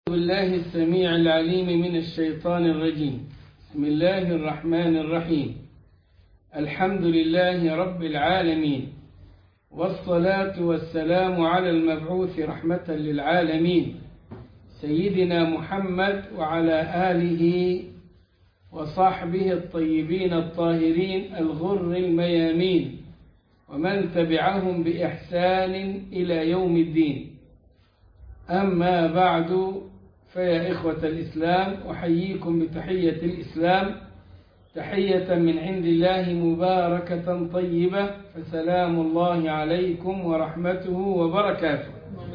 بالله السميع العليم من الشيطان الرجيم بسم الله الرحمن الرحيم الحمد لله رب العالمين والصلاة والسلام على المبعوث رحمة للعالمين سيدنا محمد وعلى آله وصحبه الطيبين الطاهرين الغر الميامين ومن تبعهم بإحسان إلى يوم الدين أما بعد فيا إخوة الإسلام أحييكم بتحية الإسلام تحية من عند الله مباركة طيبة فسلام الله عليكم ورحمته وبركاته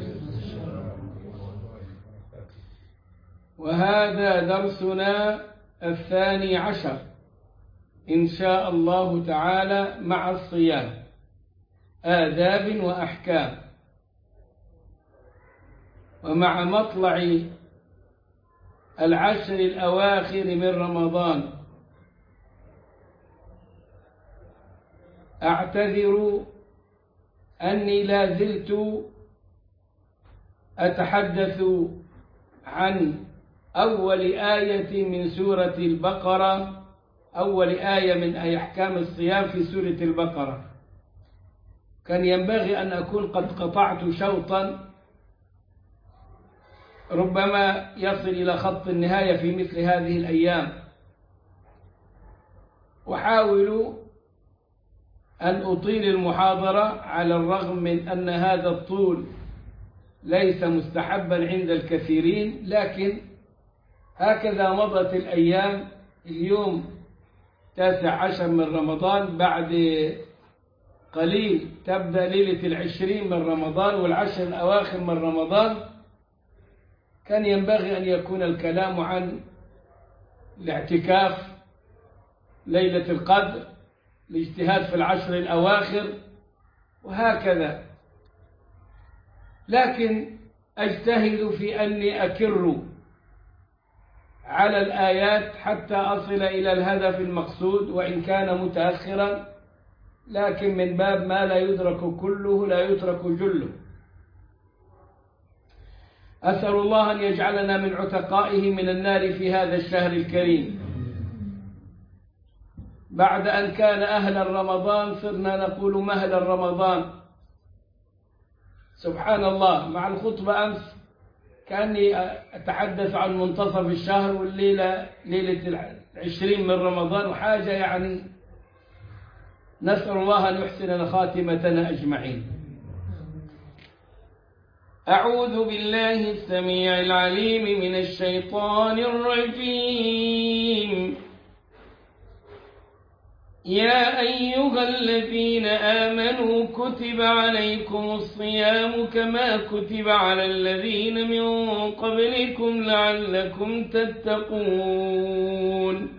وهذا درسنا الثاني عشر إن شاء الله تعالى مع الصيام آداب وأحكام ومع مطلع العشر الأواخر من رمضان أعتذر أني لا زلت أتحدث عن أول آية من سورة البقرة أول آية من أي أحكام الصيام في سورة البقرة كان ينبغي أن أكون قد قطعت شوطا ربما يصل إلى خط النهاية في مثل هذه الأيام وحاول أن أطيل المحاضرة على الرغم من أن هذا الطول ليس مستحبا عند الكثيرين لكن هكذا مضت الأيام اليوم تاسع عشر من رمضان بعد قليل تبدأ ليلة العشرين من رمضان والعشر الأواخر من رمضان كان ينبغي أن يكون الكلام عن الاعتكاف ليلة القدر الاجتهاد في العشر الأواخر وهكذا لكن أجتهد في أني أكر على الآيات حتى أصل إلى الهدف المقصود وإن كان متأخرا لكن من باب ما لا يدرك كله لا يترك جله أسأل الله أن يجعلنا من عتقائه من النار في هذا الشهر الكريم بعد أن كان أهل رمضان صرنا نقول مهل رمضان سبحان الله مع الخطبة أمس كأني أتحدث عن منتصف الشهر والليلة ليلة العشرين من رمضان وحاجة يعني نسأل الله أن يحسن خاتمتنا أجمعين أعوذ بالله السميع العليم من الشيطان الرجيم يا أيها الذين آمنوا كتب عليكم الصيام كما كتب على الذين من قبلكم لعلكم تتقون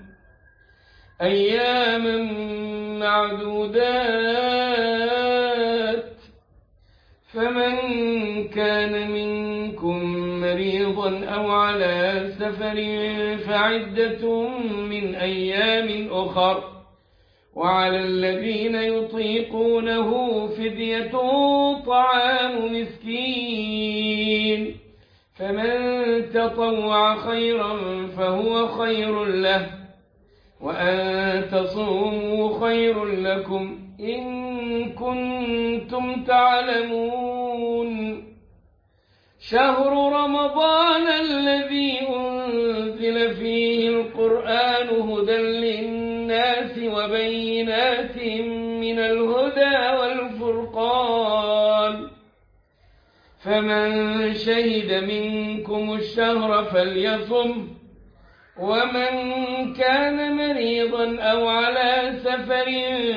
أياما معدودات فمن كان منكم مريضا أو على سفر فعدة من أيام أخر وعلى الذين يطيقونه فدية طعام مسكين فمن تطوع خيرا فهو خير له وأن تصوموا خير لكم إن كنتم تعلمون شهر رمضان الذي أنزل فيه القرآن هدى للناس وبينات من الهدى والفرقان فمن شهد منكم الشهر فليصم ومن كان مريضا أو على سفر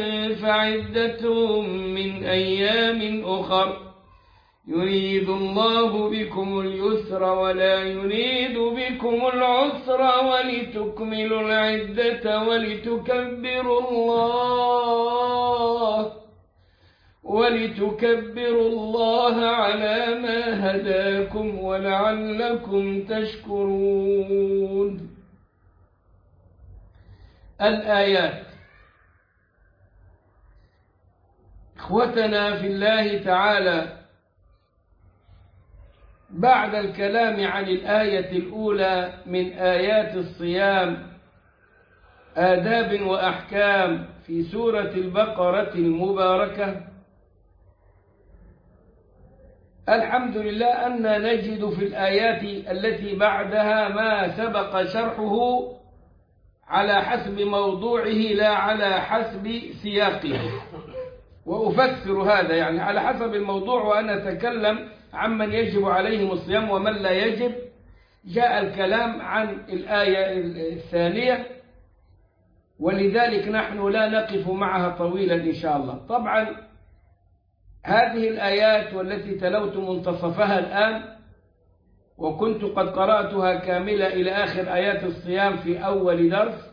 فعدة من أيام أخر يريد الله بكم اليسر ولا يريد بكم العسر ولتكملوا العدة ولتكبروا الله ولتكبروا الله على ما هداكم ولعلكم تشكرون الآيات إخوتنا في الله تعالى بعد الكلام عن الآية الأولى من آيات الصيام آداب وأحكام في سورة البقرة المباركة الحمد لله أن نجد في الآيات التي بعدها ما سبق شرحه على حسب موضوعه لا على حسب سياقه وأفسر هذا يعني على حسب الموضوع وأنا أتكلم عمن يجب عليهم الصيام ومن لا يجب جاء الكلام عن الآية الثانية ولذلك نحن لا نقف معها طويلا إن شاء الله طبعا هذه الآيات والتي تلوت منتصفها الآن وكنت قد قرأتها كاملة إلى آخر آيات الصيام في أول درس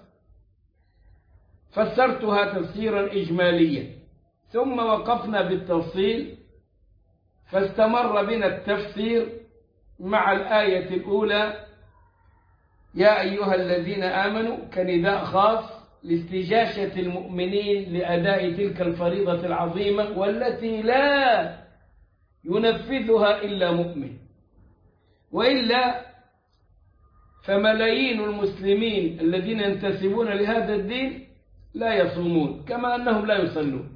فسرتها تفسيرا إجماليا ثم وقفنا بالتفصيل فاستمر بنا التفسير مع الآية الأولى يا أيها الذين آمنوا كنداء خاص لاستجاشة المؤمنين لأداء تلك الفريضة العظيمة والتي لا ينفذها إلا مؤمن وإلا فملايين المسلمين الذين ينتسبون لهذا الدين لا يصومون كما أنهم لا يصلون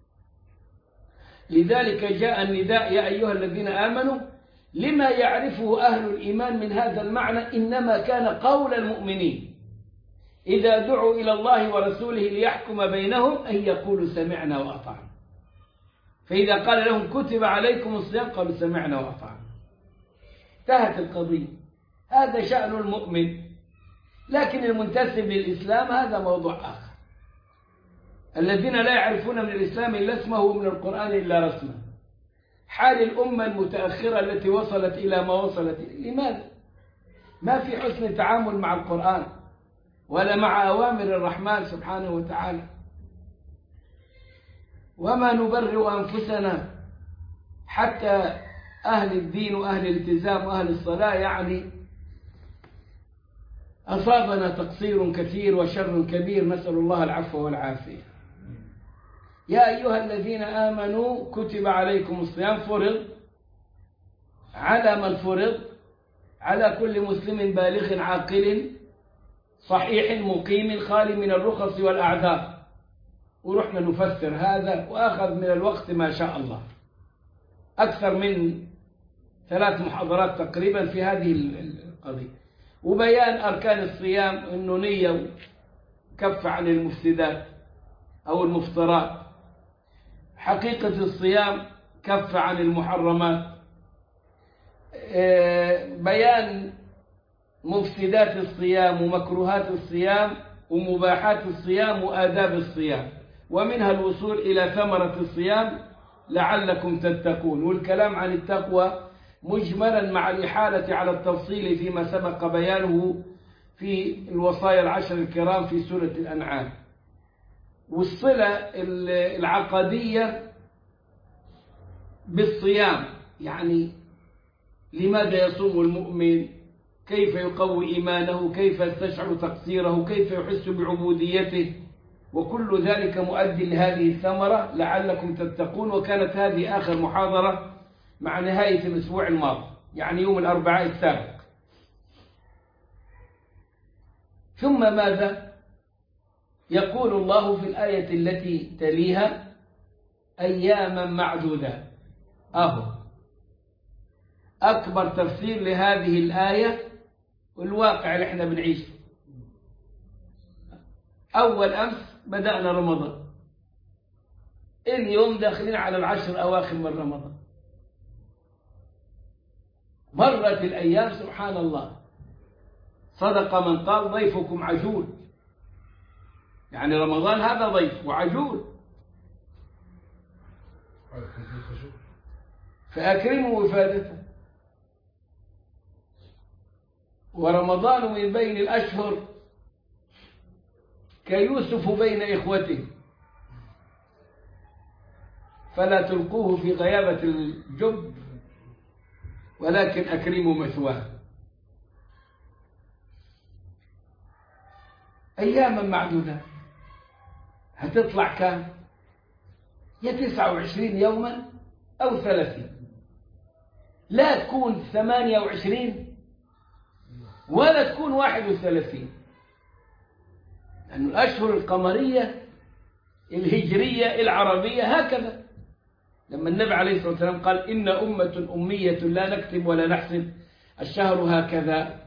لذلك جاء النداء يا أيها الذين آمنوا لما يعرفه أهل الإيمان من هذا المعنى إنما كان قول المؤمنين إذا دعوا إلى الله ورسوله ليحكم بينهم أن يقولوا سمعنا وأطعنا فإذا قال لهم كتب عليكم الصيام قالوا سمعنا وأطعنا انتهت القضية هذا شأن المؤمن لكن المنتسب للإسلام هذا موضوع آخر الذين لا يعرفون من الإسلام إلا اسمه ومن القرآن إلا رسمه حال الأمة المتأخرة التي وصلت إلى ما وصلت لماذا؟ ما في حسن تعامل مع القرآن ولا مع أوامر الرحمن سبحانه وتعالى وما نبرئ أنفسنا حتى أهل الدين وأهل الالتزام وأهل الصلاة يعني أصابنا تقصير كثير وشر كبير نسأل الله العفو والعافية يا أيها الذين آمنوا كتب عليكم الصيام فرض على من فرض على كل مسلم بالغ عاقل صحيح مقيم خالي من الرخص والأعذار ورحنا نفسر هذا وأخذ من الوقت ما شاء الله أكثر من ثلاث محاضرات تقريبا في هذه القضية وبيان أركان الصيام أنه نية كف عن المفسدات أو المفطرات حقيقة الصيام كف عن المحرمات بيان مفسدات الصيام ومكروهات الصيام ومباحات الصيام وآداب الصيام ومنها الوصول إلى ثمرة الصيام لعلكم تتقون والكلام عن التقوى مجملا مع الإحالة على التفصيل فيما سبق بيانه في الوصايا العشر الكرام في سورة الأنعام والصلة العقدية بالصيام يعني لماذا يصوم المؤمن كيف يقوي إيمانه كيف يستشعر تقصيره كيف يحس بعبوديته وكل ذلك مؤدي لهذه الثمرة لعلكم تتقون وكانت هذه آخر محاضرة مع نهاية الأسبوع الماضي يعني يوم الأربعاء السابق ثم ماذا يقول الله في الآية التي تليها أياما معدودة أهو أكبر تفسير لهذه الآية والواقع اللي احنا بنعيشه أول أمس بدأنا رمضان اليوم داخلين على العشر أواخر من رمضان مرت الأيام سبحان الله صدق من قال ضيفكم عجول يعني رمضان هذا ضيف وعجول فأكرموا وفادته ورمضان من بين الأشهر كيوسف بين إخوته فلا تلقوه في غيابة الجب ولكن أكرموا مثواه أياما معدودة هتطلع كام يا تسعة وعشرين يوما أو ثلاثين لا تكون ثمانية وعشرين ولا تكون واحد وثلاثين لأن الأشهر القمرية الهجرية العربية هكذا لما النبي عليه الصلاة والسلام قال إن أمة أمية لا نكتب ولا نحسب الشهر هكذا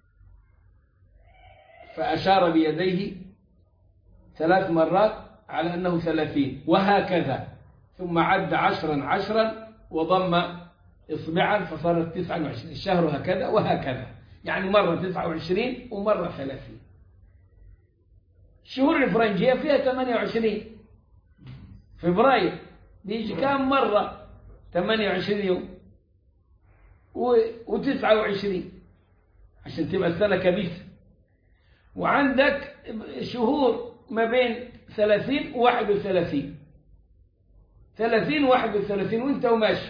فأشار بيديه ثلاث مرات على أنه ثلاثين وهكذا ثم عد عشرا عشرا وضم إصبعا فصارت تسعة وعشرين الشهر هكذا وهكذا يعني مرة تسعة وعشرين ومرة ثلاثين الشهور الفرنجية فيها ثمانية وعشرين فبراير بيجي كام مرة ثمانية وعشرين يوم وتسعة وعشرين عشان تبقى السنة كبيسة وعندك شهور ما بين ثلاثين وواحد وثلاثين ثلاثين وواحد وثلاثين وانت وماشي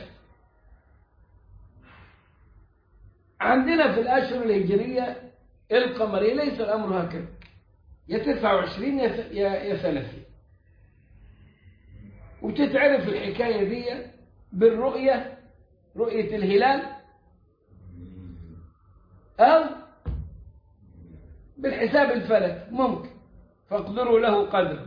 عندنا في الأشهر الهجرية القمرية ليس الأمر هكذا يا تسعة وعشرين يا ثلاثين وتتعرف الحكاية دي بالرؤية رؤية الهلال أو بالحساب الفلك ممكن فاقدروا له قدر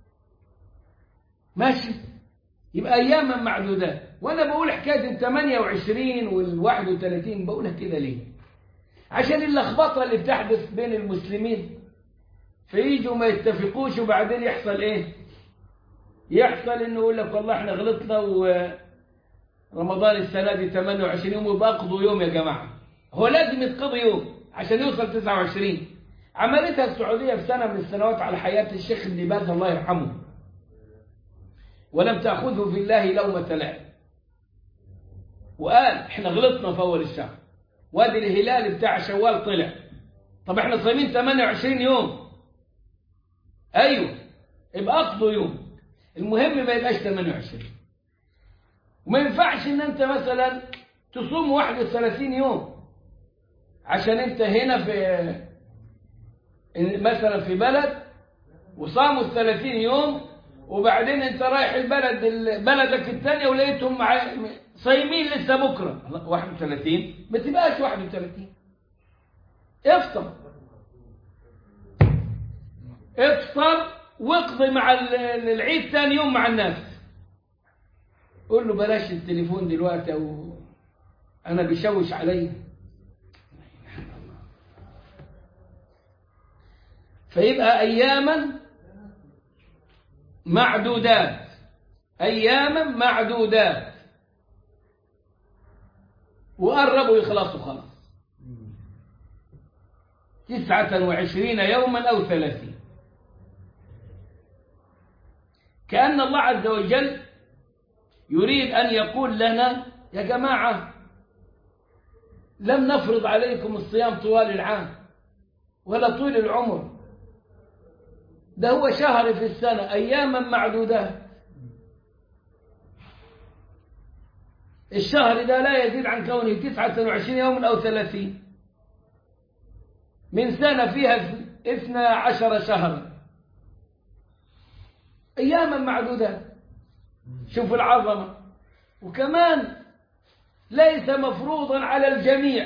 ماشي يبقى أياما معدودات وأنا بقول حكاية ال 28 وال 31 بقولها كده ليه؟ عشان اللخبطة اللي بتحدث بين المسلمين فيجوا ما يتفقوش وبعدين يحصل إيه؟ يحصل إنه يقول لك والله إحنا غلطنا ورمضان السنة دي 28 يوم ويبقى اقضوا يوم يا جماعة هو لازم يتقضي يوم عشان يوصل 29 عملتها السعودية في سنة من السنوات على حياة الشيخ ابن باز الله يرحمه ولم تأخذه في الله لومة لائم وقال احنا غلطنا في أول الشهر وادي الهلال بتاع شوال طلع طب احنا صايمين 28 يوم ايوه يبقى اقضوا يوم المهم ما يبقاش 28 وما ينفعش ان انت مثلا تصوم 31 يوم عشان انت هنا في مثلا في بلد وصاموا ال 30 يوم وبعدين انت رايح البلد بلدك الثانيه ولقيتهم مع صايمين لسه بكره 31 ما تبقاش 31 افطر افطر واقضي مع العيد ثاني يوم مع الناس قول له بلاش التليفون دلوقتي او انا بيشوش عليا فيبقى اياما معدودات اياما معدودات وقربوا يخلصوا خلاص تسعة وعشرين يوما أو ثلاثين كأن الله عز وجل يريد أن يقول لنا يا جماعة لم نفرض عليكم الصيام طوال العام ولا طول العمر ده هو شهر في السنة أياما معدودات الشهر ده لا يزيد عن كونه تسعة وعشرين يوما أو ثلاثين من سنة فيها اثنى عشر شهرا أياما معدودات شوف العظمة وكمان ليس مفروضا على الجميع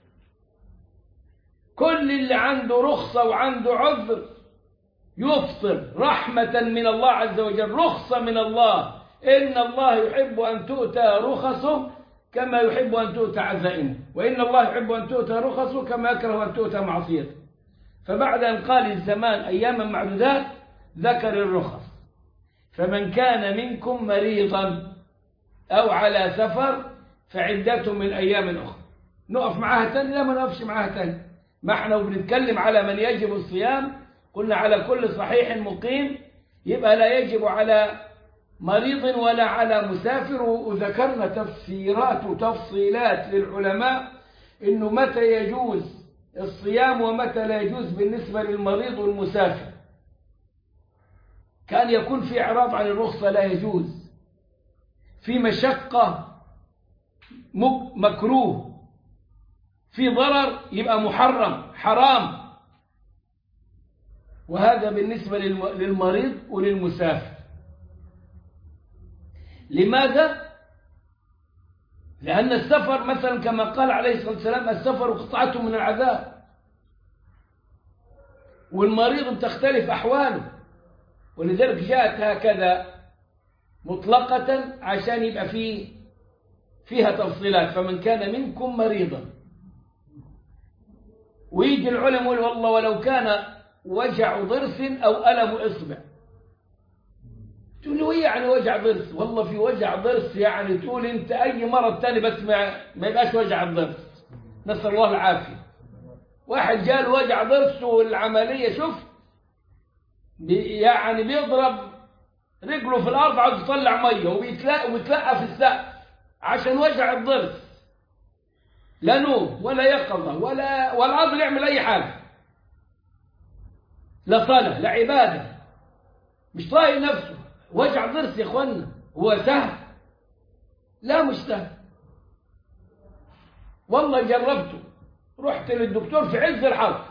كل اللي عنده رخصة وعنده عذر يفطر رحمة من الله عز وجل رخصة من الله إن الله يحب أن تؤتى رخصه كما يحب أن تؤتى عزائمه وإن الله يحب أن تؤتى رخصه كما يكره أن تؤتى معصيته فبعد أن قال الزمان أياما معدودات ذكر الرخص فمن كان منكم مريضا أو على سفر فعدته من أيام أخرى نقف معاها تاني لا ما نقفش معاها تاني ما احنا بنتكلم على من يجب الصيام قلنا على كل صحيح مقيم يبقى لا يجب على مريض ولا على مسافر وذكرنا تفسيرات وتفصيلات للعلماء انه متى يجوز الصيام ومتى لا يجوز بالنسبة للمريض والمسافر كان يكون في إعراض عن الرخصة لا يجوز في مشقة مكروه في ضرر يبقى محرم حرام وهذا بالنسبة للمريض وللمسافر لماذا؟ لأن السفر مثلا كما قال عليه الصلاة والسلام السفر قطعة من العذاب والمريض تختلف أحواله ولذلك جاءت هكذا مطلقة عشان يبقى فيه فيها تفصيلات فمن كان منكم مريضا ويجي العلماء يقول والله ولو كان وجع ضرس أو ألم إصبع تقول له يعني وجع ضرس والله في وجع ضرس يعني تقول انت اي مرض تاني بس ما, ما يبقاش وجع الضرس نسال الله العافيه واحد جاله وجع ضرس والعمليه شوف بي يعني بيضرب رجله في الارض عاوز يطلع ميه وبيتلقى وبيتلقى في السقف عشان وجع الضرس لا نوم ولا يقظه ولا ولا قادر يعمل اي حاجه لا صلاه لا عباده مش طايق نفسه وجع ضرس يا اخوانا هو سهل لا مش سهل والله جربته رحت للدكتور في عز الحرب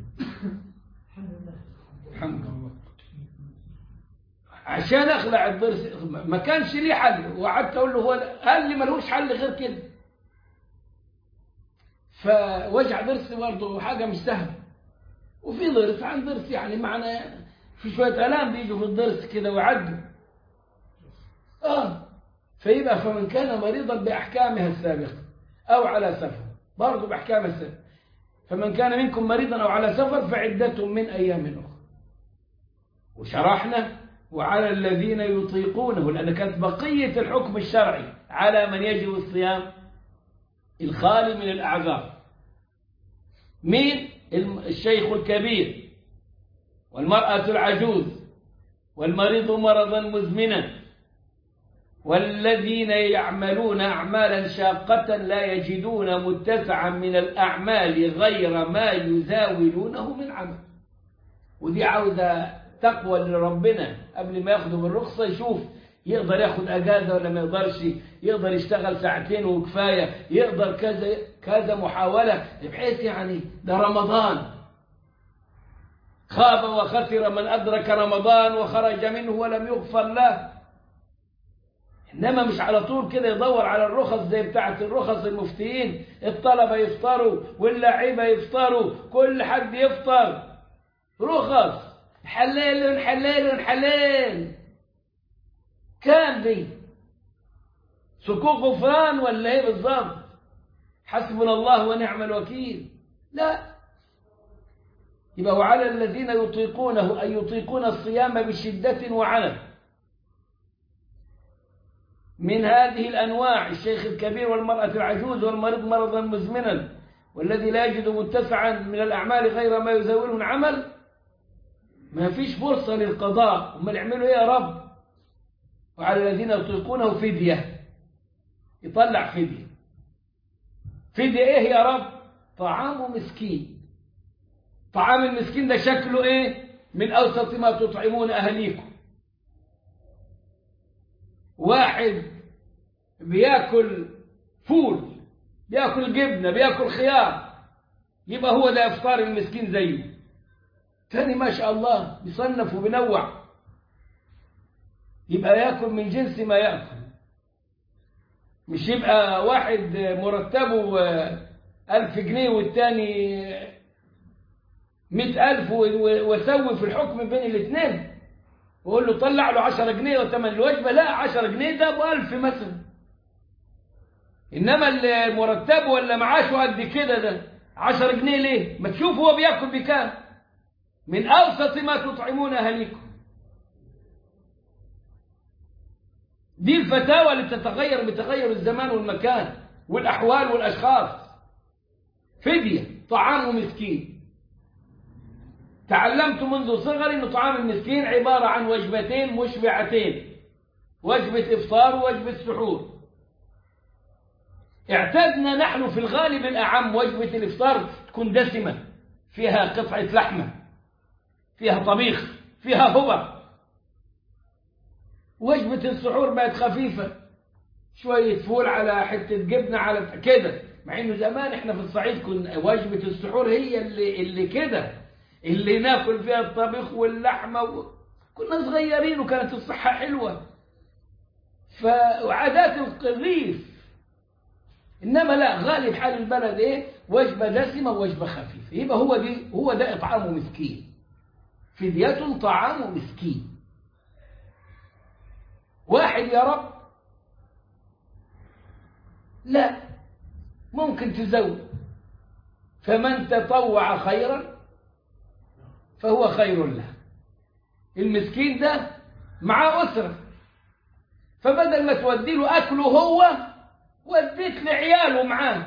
الحمد لله عشان اخلع الضرس ما كانش لي حل وقعدت اقول له هو قال لي ملوش حل غير كده فوجع ضرس برضه حاجه مش سهله وفي ضرس عن ضرس يعني معنى في شويه الام بيجوا في الضرس كده ويعدوا اه فيبقى فمن كان مريضا باحكامها السابقه او على سفر برضه باحكام السابقه فمن كان منكم مريضا او على سفر فعده من ايام اخرى وشرحنا وعلى الذين يطيقونه لأن كانت بقية الحكم الشرعي على من يجب الصيام الخالي من الأعذار مين الشيخ الكبير والمرأة العجوز والمريض مرضا مزمنا والذين يعملون أعمالا شاقة لا يجدون متسعا من الأعمال غير ما يزاولونه من عمل ودي عاوزة تقوى لربنا قبل ما ياخده بالرخصة يشوف يقدر ياخد أجازة ولا ما يقدرش يقدر يشتغل ساعتين وكفاية يقدر كذا كذا محاولة بحيث يعني ده رمضان خاب وخسر من أدرك رمضان وخرج منه ولم يغفر له إنما مش على طول كده يدور على الرخص زي بتاعة الرخص المفتيين الطلبة يفطروا واللاعيبة يفطروا كل حد يفطر رخص حلال حلال حلال كام دي سكوك غفران ولا ايه بالظبط حسبنا الله ونعم الوكيل لا يبقى وعلى الذين يطيقونه أن يطيقون الصيام بشدة وعنف من هذه الأنواع الشيخ الكبير والمرأة العجوز والمريض مرضا مزمنا والذي لا يجد متسعا من الأعمال غير ما يزاوله العمل ما فيش فرصة للقضاء هم يعملوا ايه يا رب وعلى الذين يطيقونه فدية يطلع فدية فدية ايه يا رب طعام مسكين طعام المسكين ده شكله ايه من اوسط ما تطعمون اهليكم واحد بياكل فول بياكل جبنة بياكل خيار يبقى هو ده افطار المسكين زيه تاني ما شاء الله بيصنف وبنوع يبقى ياكل من جنس ما ياكل مش يبقى واحد مرتبه ألف جنيه والتاني مئة ألف وسوي في الحكم بين الاثنين وقول له طلع له عشرة جنيه وثمن الوجبة لا عشرة جنيه ده بألف مثلا إنما اللي مرتبه ولا معاشه قد كده ده عشرة جنيه ليه ما تشوف هو بياكل بكام من أوسط ما تطعمون أهليكم دي الفتاوى اللي تتغير بتغير الزمان والمكان والأحوال والأشخاص فدية طعام مسكين تعلمت منذ صغري أن طعام المسكين عبارة عن وجبتين مشبعتين وجبة إفطار ووجبة سحور اعتدنا نحن في الغالب الأعم وجبة الإفطار تكون دسمة فيها قطعة لحمة فيها طبيخ فيها هبة وجبة السحور بقت خفيفة شوية فول على حتة جبنة على كده مع انه زمان احنا في الصعيد كنا وجبة السحور هي اللي اللي كده اللي ناكل فيها الطبيخ واللحمة و... كنا صغيرين وكانت الصحة حلوة فعادات الريف إنما لا غالب حال البلد إيه وجبة دسمة ووجبة خفيفة يبقى هو دي هو ده إطعام مسكين فدية طعام مسكين واحد يا رب لا ممكن تزود فمن تطوع خيرا فهو خير له المسكين ده معاه أسرة فبدل ما تودي له أكله هو وديت لعياله معاه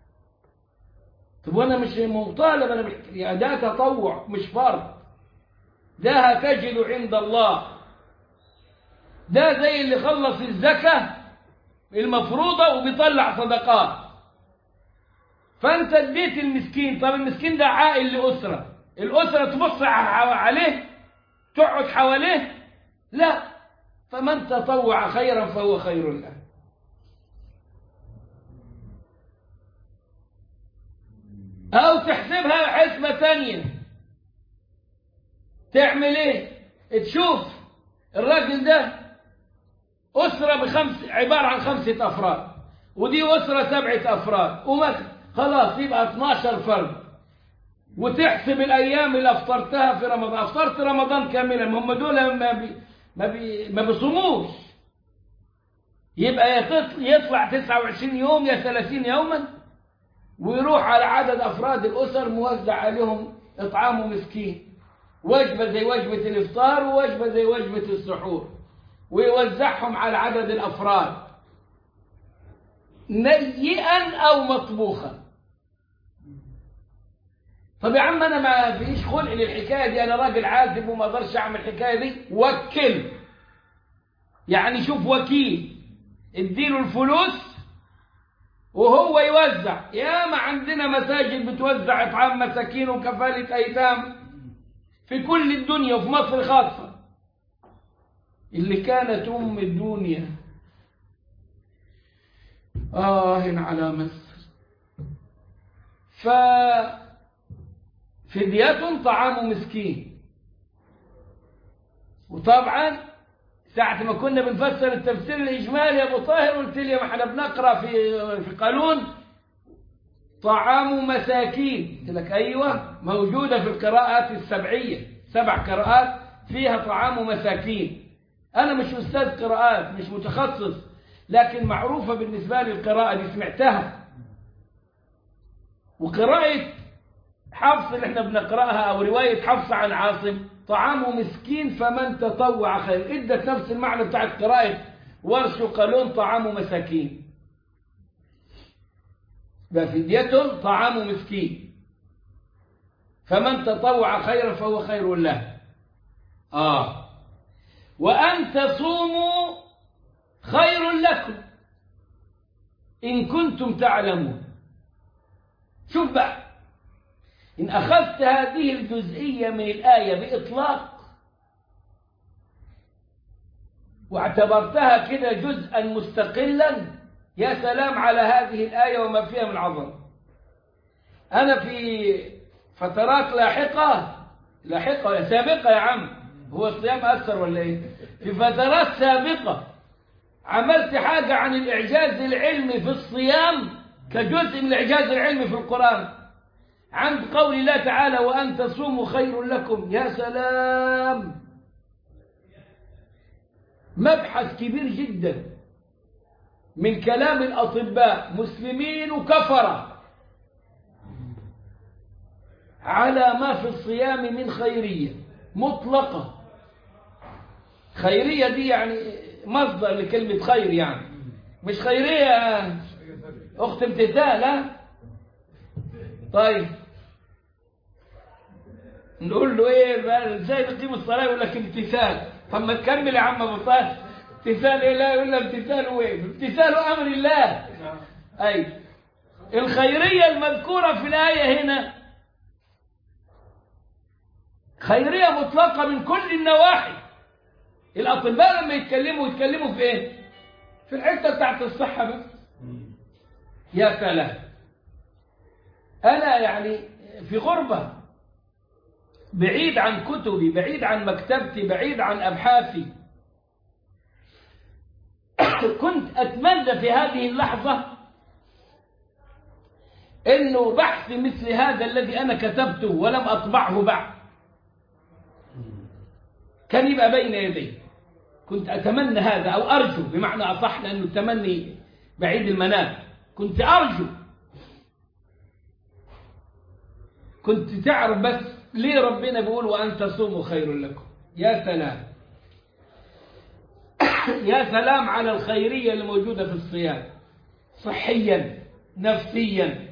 طب وانا مش مطالب انا يعني ده تطوع مش فرض ده هتجد عند الله ده زي اللي خلص الزكاة المفروضة وبيطلع صدقات فانت اديت المسكين طب المسكين ده عائل لأسرة الأسرة تبص عليه تقعد حواليه لا فمن تطوع خيرا فهو خير له أو تحسبها حسبة تانية تعمل ايه تشوف الراجل ده أسرة بخمس عبارة عن خمسة أفراد ودي أسرة سبعة أفراد وما خلاص يبقى 12 فرد وتحسب الأيام اللي أفطرتها في رمضان أفطرت رمضان كاملا هم دول ما بي ما, بي ما بيصوموش يبقى يطلع 29 يوم يا 30 يوما ويروح على عدد أفراد الأسر موزع عليهم إطعام مسكين وجبة زي وجبة الإفطار ووجبة زي وجبة السحور ويوزعهم على عدد الأفراد نيئا أو مطبوخا طب يا عم أنا ما فيش خلق للحكاية دي أنا راجل عازب وما أقدرش أعمل الحكاية دي وكل يعني شوف وكيل اديله الفلوس وهو يوزع يا ما عندنا مساجد بتوزع إطعام مساكين وكفالة أيتام في كل الدنيا وفي مصر خاصة اللي كانت أم الدنيا آه على مصر ففدية طعام مسكين وطبعا ساعة ما كنا بنفسر التفسير الإجمالي يا أبو طاهر قلت لي ما احنا بنقرأ في في قانون طعام مساكين قلت لك أيوة موجودة في القراءات السبعية سبع قراءات فيها طعام مساكين أنا مش أستاذ قراءات مش متخصص لكن معروفة بالنسبة لي القراءة دي سمعتها وقراءة حفص اللي احنا بنقرأها أو رواية حفص عن عاصم طعام مسكين فمن تطوع خير ادت نفس المعنى بتاعت قراءة ورش وقالون طعام مساكين ففدية طعام مسكين فمن تطوع خيرا فهو خير له آه وأن تصوموا خير لكم إن كنتم تعلمون شوف بقى إن أخذت هذه الجزئية من الآية بإطلاق واعتبرتها كده جزءا مستقلا يا سلام على هذه الآية وما فيها من عظمة أنا في فترات لاحقة لاحقة سابقة يا عم هو الصيام أثر ولا إيه في فترات سابقة عملت حاجة عن الإعجاز العلمي في الصيام كجزء من الإعجاز العلمي في القرآن عند قول الله تعالى وأن تصوموا خير لكم يا سلام مبحث كبير جدا من كلام الأطباء مسلمين وكفرة على ما في الصيام من خيرية مطلقة خيرية دي يعني مصدر لكلمة خير يعني مش خيرية أخت امتثال ها طيب نقول له ايه بقى ازاي نقيم الصلاه يقول لك امتثال طب ما تكمل يا عم ابو طاهر امتثال ايه لا يقول لك امتثال ايه امتثال امر الله اي الخيريه المذكوره في الايه هنا خيريه مطلقه من كل النواحي الاطباء لما يتكلموا يتكلموا في ايه في الحته بتاعت الصحه بس يا سلام انا يعني في غربه بعيد عن كتبي بعيد عن مكتبتي بعيد عن أبحاثي كنت أتمنى في هذه اللحظة انه بحث مثل هذا الذي انا كتبته ولم اطبعه بعد كان يبقى بين يدي كنت اتمنى هذا او ارجو بمعنى اصح لانه التمني بعيد المنام كنت ارجو كنت تعرف بس ليه ربنا بيقول وان تصوموا خير لكم يا سلام يا سلام على الخيريه اللي موجوده في الصيام صحيا نفسيا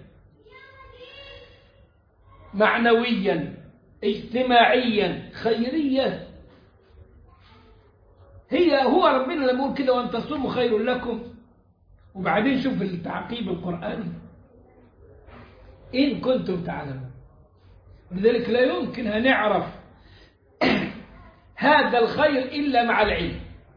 معنويا اجتماعيا خيريه هي هو ربنا لما يقول كده وان تصوموا خير لكم وبعدين شوف التعقيب القرآني إن كنتم تعلمون ولذلك لا يمكن أن نعرف هذا الخير إلا مع العلم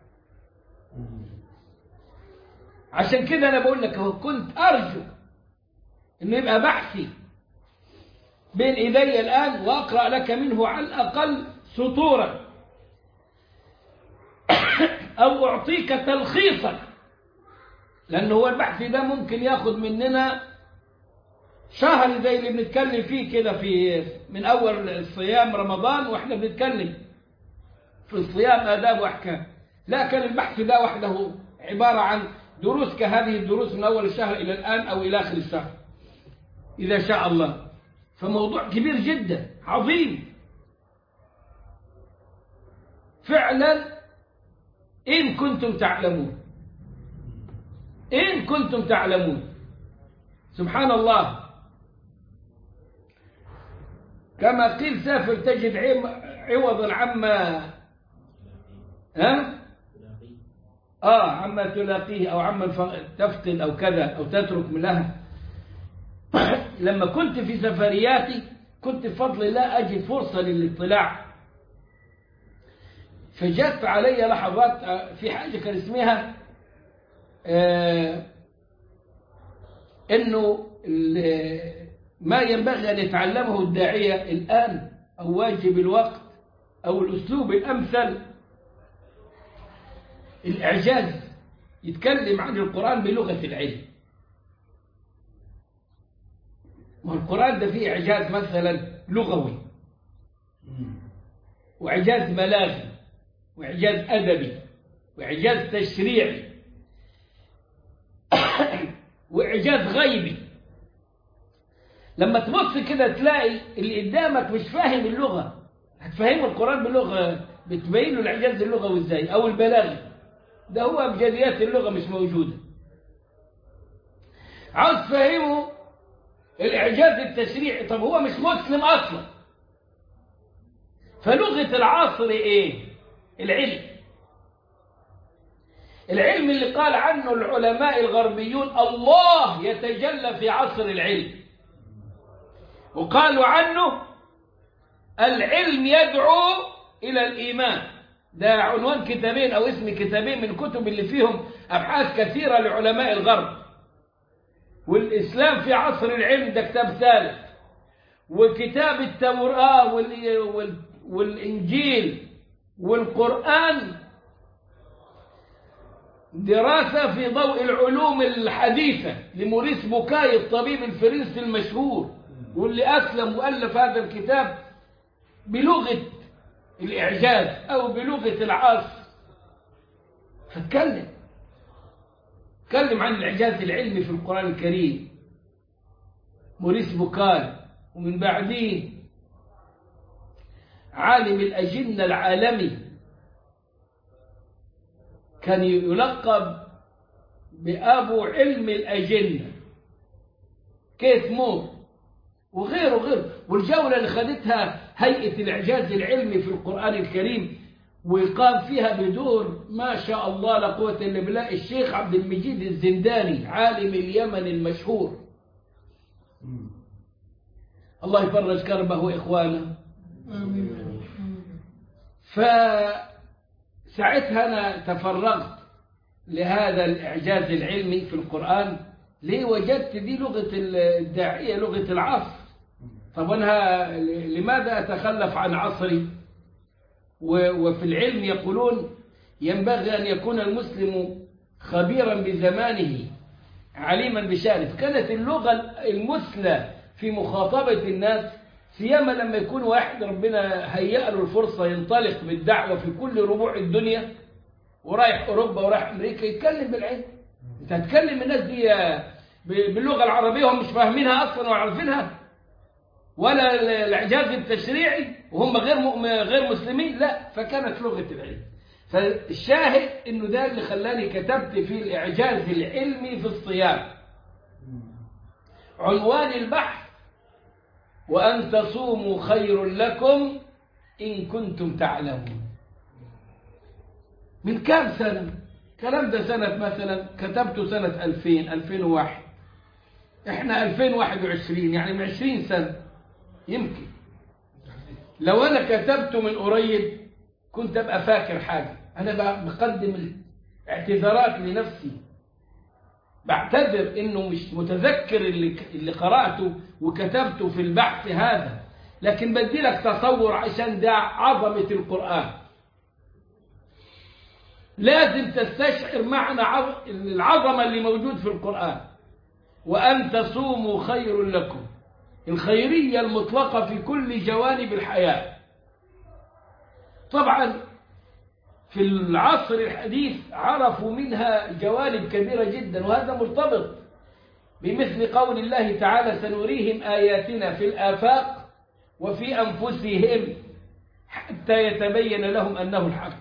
عشان كده أنا بقول لك كنت أرجو إنه يبقى بحثي بين إيدي الآن وأقرأ لك منه على الأقل سطورا أو أعطيك تلخيصا لأن هو البحث ده ممكن ياخد مننا شهر زي اللي بنتكلم فيه كده في من أول الصيام رمضان وإحنا بنتكلم في الصيام آداب وأحكام لكن البحث ده وحده عبارة عن دروس كهذه الدروس من أول الشهر إلى الآن أو إلى آخر الشهر إذا شاء الله فموضوع كبير جدا عظيم فعلا إن كنتم تعلمون إن كنتم تعلمون سبحان الله كما قيل سافر تجد عوضا عما ها آه عما تلاقيه أو عما تفقد أو كذا أو تترك من لها لما كنت في سفرياتي كنت بفضل الله أجد فرصة للاطلاع فجت علي لحظات في حاجة كان اسمها آه انه ما ينبغي ان يتعلمه الداعية الآن أو واجب الوقت أو الأسلوب الأمثل الإعجاز يتكلم عن القرآن بلغة العلم والقرآن ده فيه إعجاز مثلا لغوي وإعجاز بلاغي وإعجاز أدبي وإعجاز تشريعي وإعجاز غيبي لما تبص كده تلاقي اللي قدامك مش فاهم اللغة هتفهمه القرآن بلغة بتبين له الإعجاز اللغوي إزاي أو البلاغي ده هو أبجديات اللغة مش موجودة عاوز تفهمه الإعجاز التشريعي طب هو مش مسلم أصلا فلغة العصر إيه العلم العلم اللي قال عنه العلماء الغربيون الله يتجلى في عصر العلم وقالوا عنه العلم يدعو إلى الإيمان ده عنوان كتابين أو اسم كتابين من الكتب اللي فيهم أبحاث كثيرة لعلماء الغرب والإسلام في عصر العلم ده كتاب ثالث وكتاب التوراة والإنجيل والقرآن دراسة في ضوء العلوم الحديثة لموريس بوكاي الطبيب الفرنسي المشهور واللي أسلم وألف هذا الكتاب بلغة الإعجاز أو بلغة العصر فاتكلم تكلم عن الإعجاز العلمي في القرآن الكريم موريس بوكاي ومن بعديه عالم الأجنة العالمي كان يلقب بأبو علم الأجنة كيث مور وغيره وغيره والجولة اللي خدتها هيئة الإعجاز العلمي في القرآن الكريم وقام فيها بدور ما شاء الله لا قوة إلا بالله الشيخ عبد المجيد الزنداني عالم اليمن المشهور الله يفرج كربه إخوانه فساعتها أنا تفرغت لهذا الإعجاز العلمي في القرآن ليه وجدت دي لغة الداعية لغة العصر طب أنا لماذا أتخلف عن عصري وفي العلم يقولون ينبغي أن يكون المسلم خبيرا بزمانه عليما بشأنه فكانت اللغة المثلى في مخاطبة الناس سيما لما يكون واحد ربنا هيأ له الفرصة ينطلق بالدعوة في كل ربوع الدنيا ورايح أوروبا ورايح أمريكا يتكلم بالعلم أنت هتكلم الناس دي باللغة العربية وهم مش فاهمينها أصلا وعارفينها ولا الإعجاز التشريعي وهم غير مؤمن غير مسلمين لا فكانت لغة العلم فالشاهد انه ده اللي خلاني كتبت في الاعجاز العلمي في الصيام عنوان البحث وان تصوموا خير لكم ان كنتم تعلمون من كام سنه الكلام ده سنه مثلا كتبته سنه 2000 2001 احنا 2021 يعني من 20 سنه يمكن لو انا كتبته من قريب كنت ابقى فاكر حاجه انا بقدم اعتذارات لنفسي بعتذر انه مش متذكر اللي اللي قراته وكتبته في البحث هذا لكن بدي لك تصور عشان ده عظمه القران لازم تستشعر معنى العظمه اللي موجود في القران وان تصوموا خير لكم الخيريه المطلقه في كل جوانب الحياه طبعا في العصر الحديث عرفوا منها جوانب كبيرة جدا وهذا مرتبط بمثل قول الله تعالى سنريهم آياتنا في الآفاق وفي أنفسهم حتى يتبين لهم أنه الحق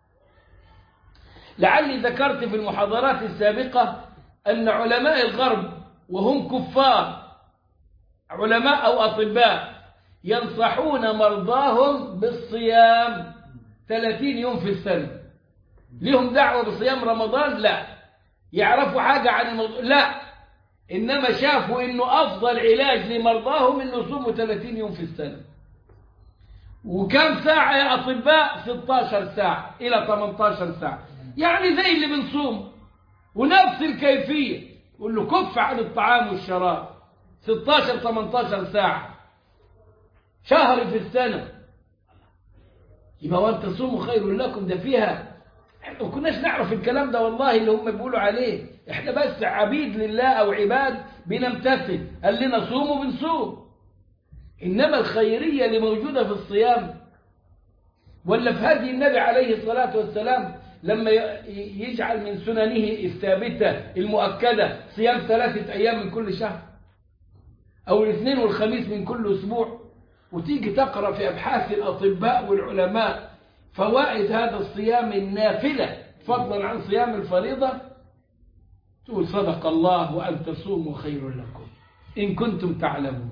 لعلي ذكرت في المحاضرات السابقة أن علماء الغرب وهم كفار علماء أو أطباء ينصحون مرضاهم بالصيام 30 يوم في السنة لهم دعوة بصيام رمضان لا يعرفوا حاجة عن الموضوع لا إنما شافوا إنه أفضل علاج لمرضاهم إنه يصوموا 30 يوم في السنة وكم ساعة يا أطباء 16 ساعة إلى 18 ساعة يعني زي اللي بنصوم ونفس الكيفية يقول له كف عن الطعام والشراب 16 18 ساعة شهر في السنة يبقى وان تصوموا خير لكم ده فيها احنا ما كناش نعرف الكلام ده والله اللي هم بيقولوا عليه احنا بس عبيد لله او عباد بنمتثل قال لنا صوموا بنصوم انما الخيريه اللي موجوده في الصيام ولا في هدي النبي عليه الصلاه والسلام لما يجعل من سننه الثابته المؤكده صيام ثلاثه ايام من كل شهر او الاثنين والخميس من كل اسبوع وتيجي تقرأ في أبحاث الأطباء والعلماء فوائد هذا الصيام النافلة فضلا عن صيام الفريضة تقول صدق الله وأن تصوموا خير لكم إن كنتم تعلمون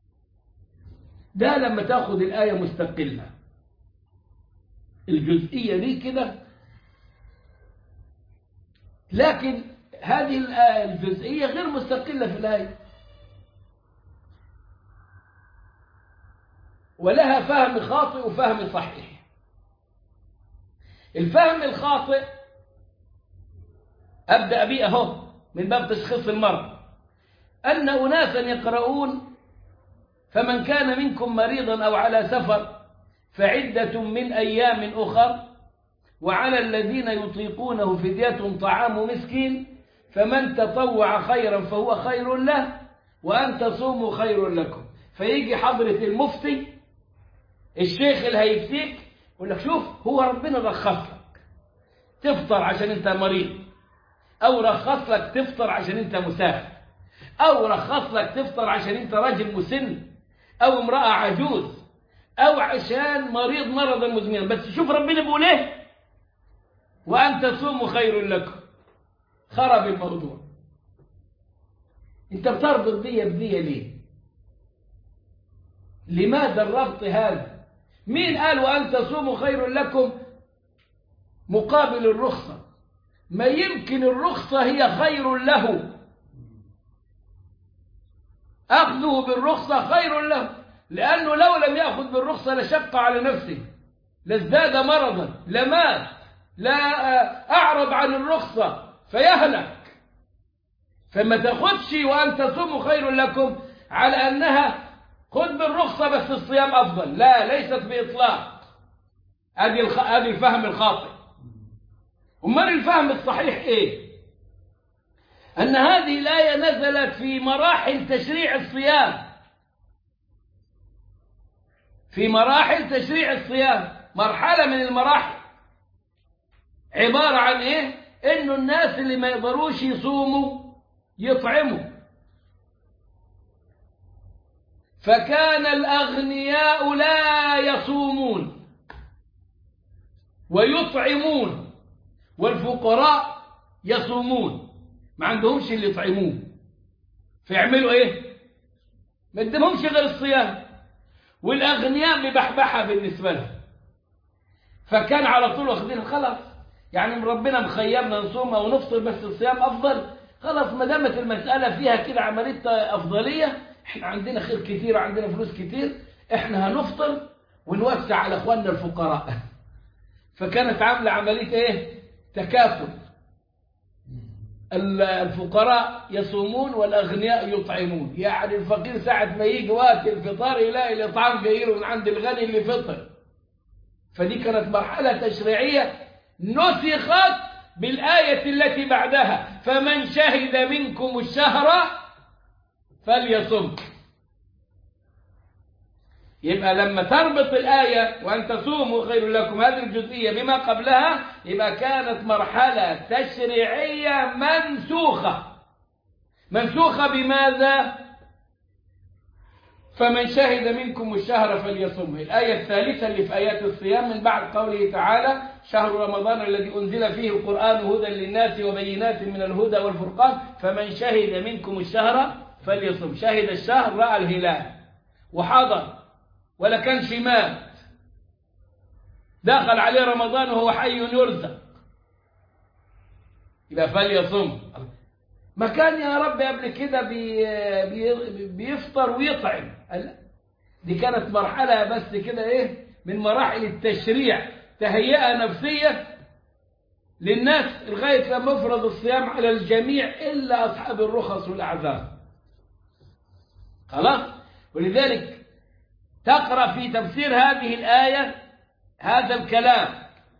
ده لما تاخذ الآية مستقلة الجزئية دي كده لكن هذه الجزئية غير مستقلة في الآية ولها فهم خاطئ وفهم صحيح الفهم الخاطئ أبدأ به أهو من باب تشخيص المرض أن أناسا يقرؤون فمن كان منكم مريضا أو على سفر فعدة من أيام أخر وعلى الذين يطيقونه فدية طعام مسكين فمن تطوع خيرا فهو خير له وأن تصوموا خير لكم فيجي حضرة المفتي الشيخ اللي هيفتيك يقول لك شوف هو ربنا رخص لك تفطر عشان انت مريض او رخص لك تفطر عشان انت مسافر او رخص لك تفطر عشان انت راجل مسن او امرأة عجوز او عشان مريض مرضا مزمنا بس شوف ربنا بيقول ايه وان تصوموا خير لكم خرب الموضوع انت بتربط دي بدي ليه لماذا الربط هذا مين قال وأن تصوموا خير لكم مقابل الرخصة ما يمكن الرخصة هي خير له أخذه بالرخصة خير له لأنه لو لم يأخذ بالرخصة لشق على نفسه لازداد مرضا لمات لا أعرض عن الرخصة فيهلك فما تاخدش وأن تصوموا خير لكم على أنها خذ بالرخصة بس الصيام أفضل لا ليست بإطلاق هذه الخ... هذه الفهم الخاطئ أمال الفهم الصحيح إيه أن هذه الآية نزلت في مراحل تشريع الصيام في مراحل تشريع الصيام مرحلة من المراحل عبارة عن إيه؟ إنه الناس اللي ما يقدروش يصوموا يطعموا فكان الأغنياء لا يصومون ويطعمون والفقراء يصومون ما عندهمش اللي يطعموه فيعملوا ايه ما قدمهمش غير الصيام والاغنياء مبحبحه بالنسبه لهم فكان على طول واخدين خلاص يعني ربنا مخيرنا نصوم او نفطر بس الصيام افضل خلاص ما دامت المساله فيها كده عمليه افضليه احنا عندنا خير كتير وعندنا فلوس كتير احنا هنفطر ونوسع على اخواننا الفقراء فكانت عامله عمليه ايه تكافل الفقراء يصومون والأغنياء يطعمون يعني الفقير ساعة ما يجي وقت الفطار يلاقي الإطعام جايله من عند الغني اللي فطر فدي كانت مرحلة تشريعية نسخت بالآية التي بعدها فمن شهد منكم الشهر فليصم يبقى لما تربط الآية وأن تصوموا خير لكم هذه الجزئية بما قبلها يبقى كانت مرحلة تشريعية منسوخة منسوخة بماذا؟ فمن شهد منكم الشهر فليصمه الآية الثالثة اللي في آيات الصيام من بعد قوله تعالى شهر رمضان الذي أنزل فيه القرآن هدى للناس وبينات من الهدى والفرقان فمن شهد منكم الشهر فليصم شهد الشهر رأى الهلال وحضر ولا كانش مات دخل عليه رمضان وهو حي يرزق يبقى فليصم ما كان يا رب قبل كده بي بي بيفطر ويطعم دي كانت مرحلة بس كده ايه من مراحل التشريع تهيئة نفسية للناس لغاية لما يفرض الصيام على الجميع إلا أصحاب الرخص والأعذار خلاص ولذلك تقرأ في تفسير هذه الآية هذا الكلام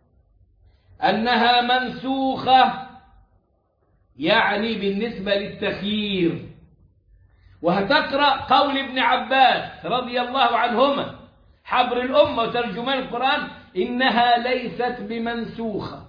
أنها منسوخة يعني بالنسبة للتخيير وهتقرأ قول ابن عباس رضي الله عنهما حبر الأمة وترجمان القرآن إنها ليست بمنسوخة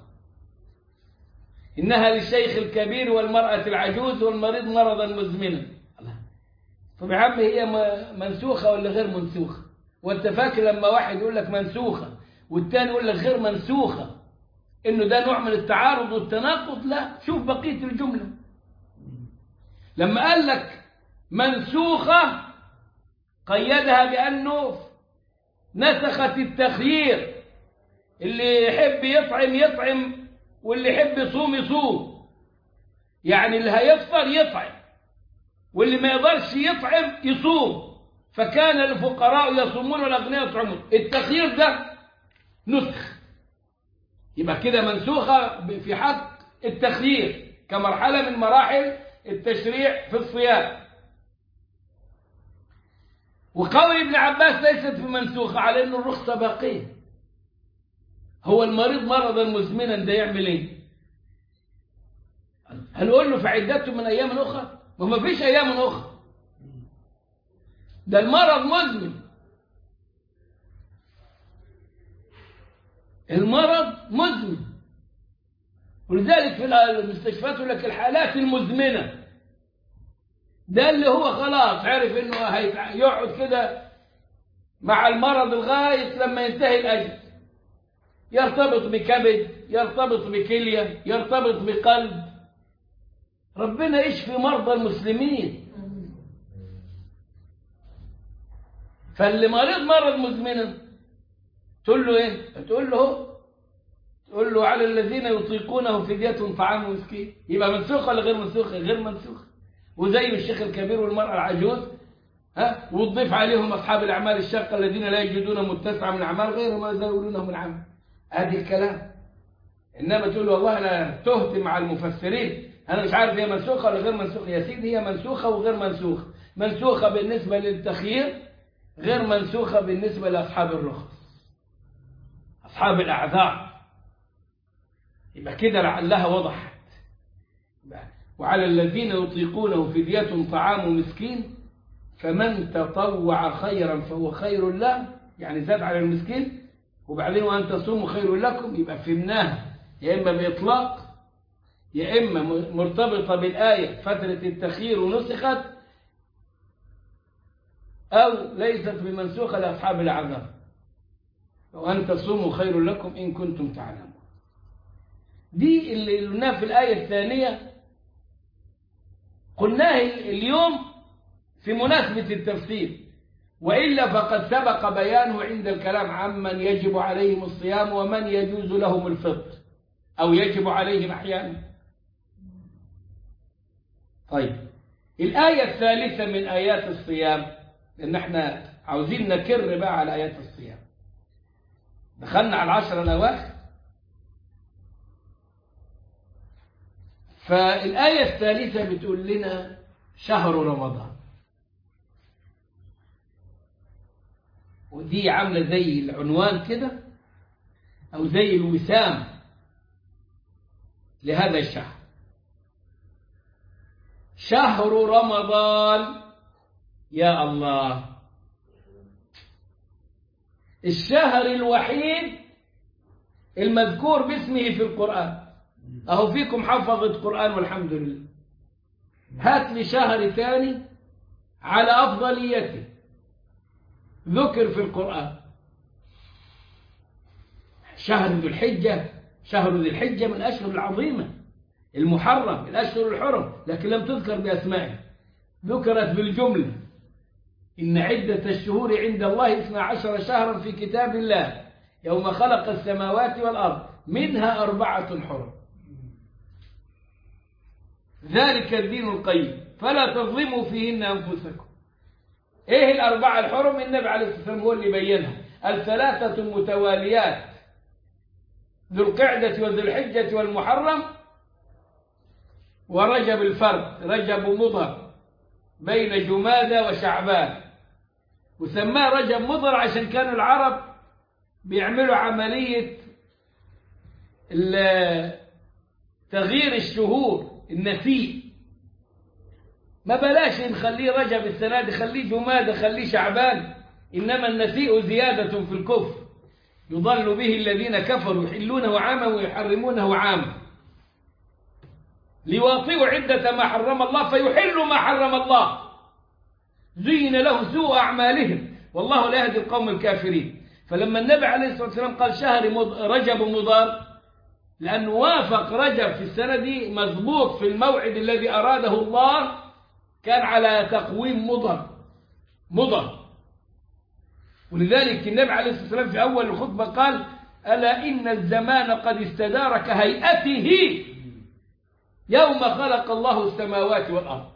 إنها للشيخ الكبير والمرأة العجوز والمريض مرضا مزمنا طب يا عم هي منسوخة ولا غير منسوخة وانت فاكر لما واحد يقول لك منسوخة والتاني يقول لك غير منسوخة انه ده نوع من التعارض والتناقض لا شوف بقية الجملة لما قال لك منسوخة قيدها بأنه نسخت التخيير اللي يحب يطعم يطعم واللي يحب يصوم يصوم يعني اللي هيفطر يطعم واللي ما يقدرش يطعم يصوم فكان الفقراء يصومون والأغنياء يطعمون التخيير ده نسخ يبقى كده منسوخة في حق التخيير كمرحلة من مراحل التشريع في الصيام وقول ابن عباس ليست بمنسوخة على أن الرخصة باقية هو المريض مرضا مزمنا ده يعمل ايه هنقول له فعدته من أيام أخرى وما فيش أيام أخرى ده المرض مزمن المرض مزمن ولذلك في المستشفيات يقول لك الحالات المزمنة ده اللي هو خلاص عرف انه يقعد كده مع المرض لغاية لما ينتهي الأجل يرتبط بكبد يرتبط بكلية يرتبط بقلب ربنا يشفي مرضى المسلمين فاللي مريض مرض مزمنا تقول له ايه تقول له تقول له على الذين يطيقونه فدية طعام مسكين يبقى منسوخة ولا غير منسوخة غير منسوخة وزي الشيخ الكبير والمرأة العجوز ها وتضيف عليهم أصحاب الأعمال الشاقة الذين لا يجدون متسعة من الأعمال غير ما يزولونه من العمل هذه الكلام إنما تقول له والله أنا تهت مع المفسرين أنا مش عارف هي منسوخة ولا غير منسوخة يا سيدي هي منسوخة وغير منسوخة منسوخة بالنسبة للتخيير غير منسوخة بالنسبة لأصحاب الرخص أصحاب الأعذار يبقى كده لعلها وضحت وعلى الذين يطيقونه فدية طعام مسكين فمن تطوع خيرا فهو خير له يعني زاد على المسكين وبعدين وأن تصوموا خير لكم يبقى فهمناها يا إما بإطلاق يا إما مرتبطة بالآية فترة التخيير ونسخت أو ليست بمنسوخة لأصحاب العذاب وأن تصوموا خير لكم إن كنتم تعلمون دي اللي قلناها في الآية الثانية قلناه اليوم في مناسبة التفسير وإلا فقد سبق بيانه عند الكلام عمن يجب عليهم الصيام ومن يجوز لهم الفطر أو يجب عليهم أحيانا طيب الآية الثالثة من آيات الصيام لأن احنا عاوزين نكر بقى على آيات الصيام دخلنا على العشر الأواخر فالآية الثالثة بتقول لنا شهر رمضان ودي عاملة زي العنوان كده أو زي الوسام لهذا الشهر شهر رمضان يا الله الشهر الوحيد المذكور باسمه في القرآن أهو فيكم حفظة قرآن والحمد لله هات لي شهر ثاني على أفضليته ذكر في القرآن شهر ذو الحجة شهر ذي الحجة من الأشهر العظيمة المحرم الأشهر الحرم لكن لم تذكر بأسمائه ذكرت بالجملة إن عدة الشهور عند الله اثنا عشر شهرا في كتاب الله يوم خلق السماوات والأرض منها أربعة حرم ذلك الدين القيم فلا تظلموا فيهن أنفسكم إيه الأربعة الحرم النبي عليه الصلاة والسلام هو اللي بينها الثلاثة المتواليات ذو القعدة وذو الحجة والمحرم ورجب الفرد رجب مضر بين جمادى وشعبان وسماه رجب مضر عشان كانوا العرب بيعملوا عملية تغيير الشهور النسيء ما بلاش نخليه رجب السنة دي خليه جمادى خليه شعبان إنما النسيء زيادة في الكفر يضل به الذين كفروا يحلونه عاما ويحرمونه عاما ليواطئوا عدة ما حرم الله فيحلوا ما حرم الله زين له سوء أعمالهم والله لا يهدي القوم الكافرين فلما النبي عليه الصلاة والسلام قال شهر رجب مضار لأنه وافق رجب في السنة دي مضبوط في الموعد الذي أراده الله كان على تقويم مضر مضر ولذلك النبي عليه الصلاة والسلام في أول الخطبة قال ألا إن الزمان قد استدار كهيئته يوم خلق الله السماوات والأرض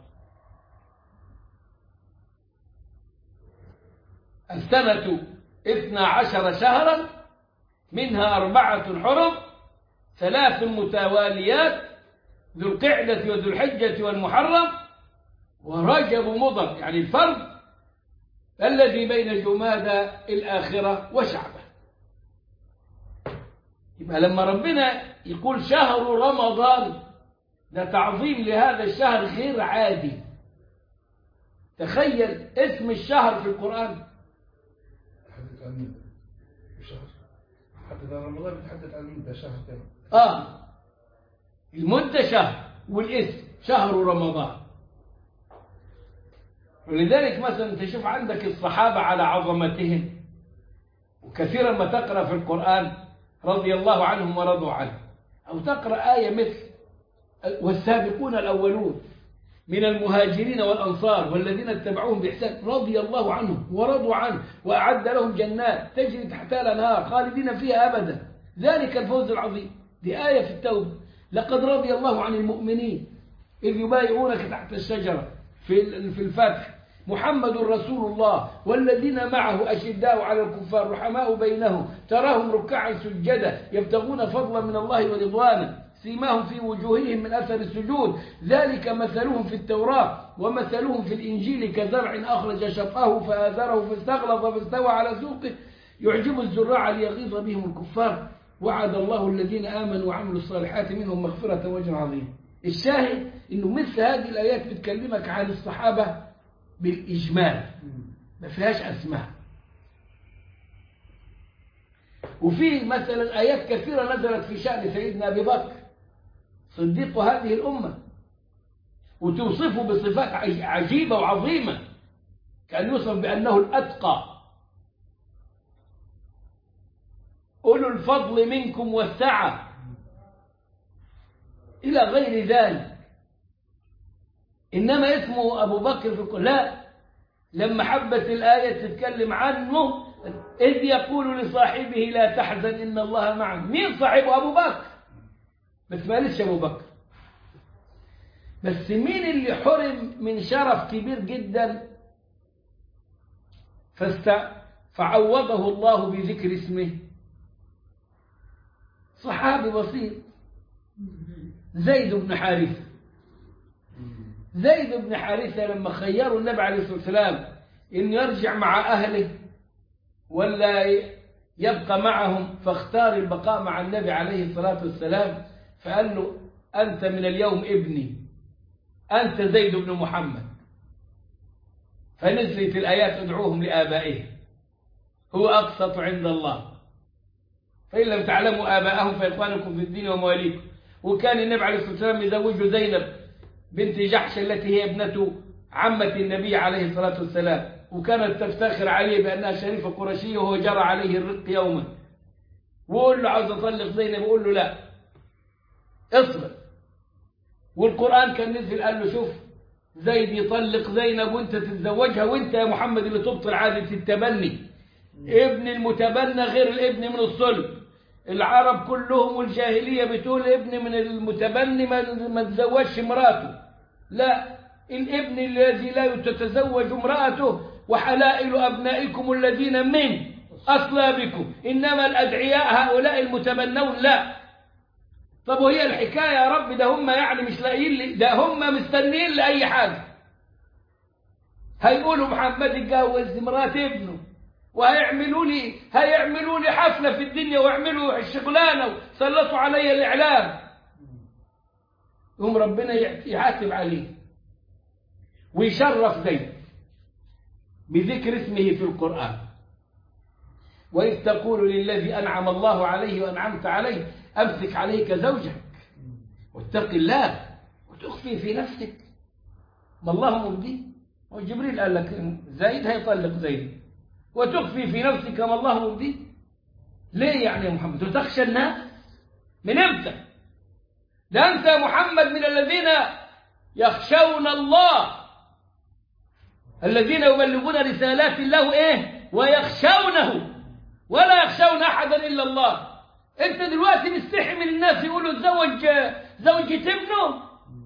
السنة اثنا عشر شهرا منها أربعة حرم ثلاث متواليات ذو القعدة وذو الحجة والمحرم ورجب مضر يعني الفرد الذي بين جمادى الآخرة وشعبه يبقى لما ربنا يقول شهر رمضان ده تعظيم لهذا الشهر غير عادي تخيل اسم الشهر في القرآن تحدث عن شهر حتى ده رمضان بيتحدث عن مدة شهر كامل آه المدة شهر والاسم شهر رمضان ولذلك مثلا تشوف عندك الصحابة على عظمتهم وكثيرا ما تقرأ في القرآن رضي الله عنهم ورضوا عنه أو تقرأ آية مثل والسابقون الأولون من المهاجرين والأنصار والذين اتبعوهم بإحسان رضي الله عنهم ورضوا عنه وأعد لهم جنات تجري تحتها الأنهار خالدين فيها أبدا ذلك الفوز العظيم دي آية في التوبة لقد رضي الله عن المؤمنين إذ يبايعونك تحت الشجرة في في الفتح محمد رسول الله والذين معه أشداء على الكفار رحماء بينهم تراهم ركعا سجدا يبتغون فضلا من الله ورضوانا سيماهم في وجوههم من أثر السجود ذلك مثلهم في التوراة ومثلهم في الإنجيل كزرع أخرج شطاه فآذره فاستغلظ فاستوى على سوقه يعجب الزراع ليغيظ بهم الكفار وعد الله الذين آمنوا وعملوا الصالحات منهم مغفرة وجر عظيم الشاهد انه مثل هذه الايات بتكلمك عن الصحابه بالاجمال ما فيهاش اسماء وفي مثلا ايات كثيره نزلت في شان سيدنا ابي بكر صديق هذه الامه وتوصفه بصفات عج- عجيبه وعظيمه كان يوصف بانه الاتقى اولو الفضل منكم والسعه الى غير ذلك انما اسمه ابو بكر في القران لا لما حبت الايه تتكلم عنه اذ يقول لصاحبه لا تحزن ان الله معنا مين صاحبه ابو بكر بس ما قالش ابو بكر بس مين اللي حرم من شرف كبير جدا فاست... فعوضه الله بذكر اسمه صحابي بسيط زيد بن حارثة زيد بن حارثة لما خيروا النبي عليه الصلاة والسلام إنه يرجع مع أهله ولا يبقى معهم فاختار البقاء مع النبي عليه الصلاة والسلام فقال له أنت من اليوم ابني أنت زيد بن محمد فنزلت الآيات ادعوهم لآبائهم هو أقسط عند الله فإن لم تعلموا آباءهم فإخوانكم في الدين ومواليكم وكان النبي عليه الصلاة والسلام يزوج زينب بنت جحش التي هي ابنة عمة النبي عليه الصلاة والسلام وكانت تفتخر عليه بأنها شريفة قرشية وهو جرى عليه الرق يوما وقول له عاوز أطلق زينب يقول له لا اصبر والقرآن كان نزل قال له شوف زيد يطلق زينب وانت تتزوجها وانت يا محمد اللي تبطل عادة التبني ابن المتبنى غير الابن من الصلب العرب كلهم والجاهلية بتقول ابن من المتبني ما ما تزوجش امراته لا الابن الذي لا تتزوج امرأته وحلائل أبنائكم الذين من أصلابكم إنما الأدعياء هؤلاء المتبنون لا طب وهي الحكاية يا رب ده هم يعني مش لاقيين لي ده هم مستنيين لأي حاجة هيقولوا محمد اتجوز مرات ابنه وهيعملوا لي هيعملوا لي حفلة في الدنيا ويعملوا الشغلانة وسلطوا علي الإعلام يوم ربنا يعاتب عليه ويشرف زيد بذكر اسمه في القرآن وإذ تقول للذي أنعم الله عليه وأنعمت عليه أمسك عليك زوجك واتق الله وتخفي في نفسك ما الله مبديه وجبريل قال لك زيد هيطلق زيد وتخفي في نفسك ما الله مبديه ليه يعني يا محمد وتخشى الناس من امتى ده أنت يا محمد من الذين يخشون الله الذين يبلغون رسالات الله ايه ويخشونه ولا يخشون احدا الا الله انت دلوقتي مستحي من الناس يقولوا تزوج زوجة ابنه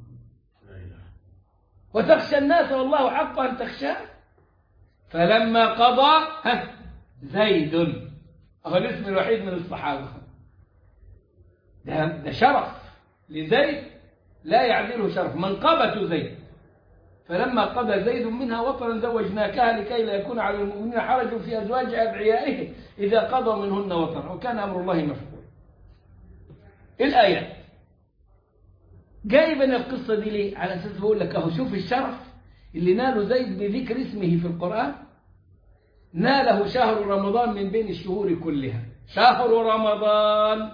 وتخشى الناس والله حق ان تخشاه فلما قضى ها زيد هو الاسم الوحيد من الصحابه ده, ده شرف لزيد لا يعدله شرف منقبة زيد فلما قضى زيد منها وطرا زوجناكها لكي لا يكون على المؤمنين حرج في أزواج أدعيائهم إذا قضوا منهن وطرا وكان أمر الله مفعول الآيات جايبنا القصة دي ليه على أساس بقول لك أهو شوف الشرف اللي ناله زيد بذكر اسمه في القرآن ناله شهر رمضان من بين الشهور كلها شهر رمضان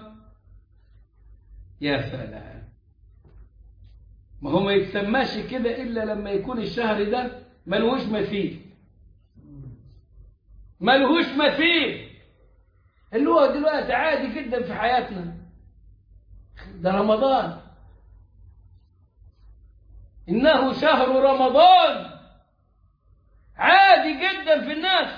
يا سلام ما هو ما يتسماش كده إلا لما يكون الشهر ده ملهوش مثيل ملهوش مثيل اللي هو دلوقتي عادي جدا في حياتنا ده رمضان إنه شهر رمضان عادي جدا في الناس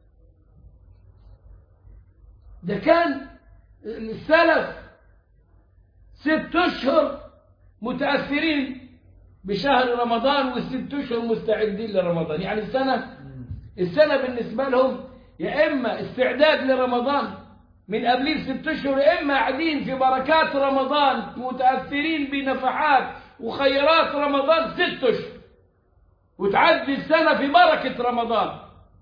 ده كان السلف ست أشهر متأثرين بشهر رمضان والست أشهر مستعدين لرمضان يعني السنة السنة بالنسبة لهم يا إما استعداد لرمضان من قبلين ست أشهر يا إما قاعدين في بركات رمضان متأثرين بنفحات وخيرات رمضان ست أشهر وتعدي السنة في بركة رمضان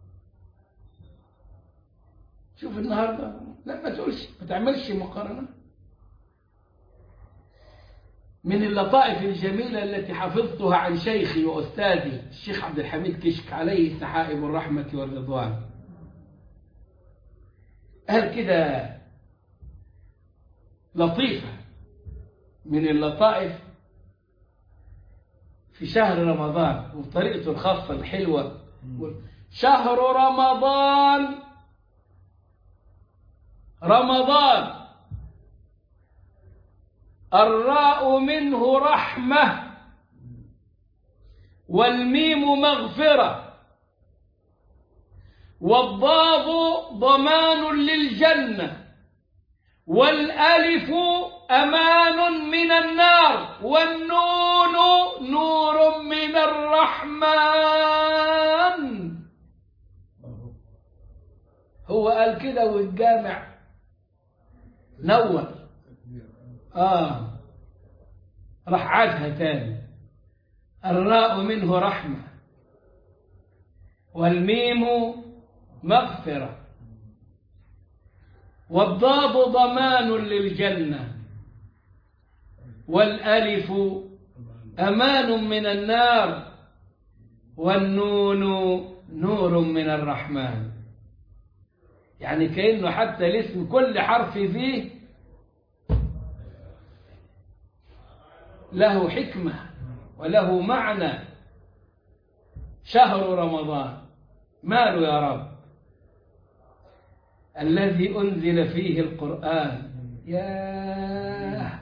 شوف النهاردة لا ما تقولش ما تعملش مقارنة من اللطائف الجميلة التي حفظتها عن شيخي وأستاذي الشيخ عبد الحميد كشك عليه سحائب الرحمة والرضوان قال كده لطيفة من اللطائف في شهر رمضان وطريقته الخاصة الحلوة شهر رمضان رمضان الراء منه رحمة والميم مغفرة والضاد ضمان للجنة والألف أمان من النار والنون نور من الرحمن هو قال كده والجامع نور آه راح عادها تاني الراء منه رحمة والميم مغفرة والضاد ضمان للجنة والألف أمان من النار والنون نور من الرحمن يعني كأنه حتى الاسم كل حرف فيه له حكمة وله معنى شهر رمضان ماله يا رب الذي أنزل فيه القرآن يا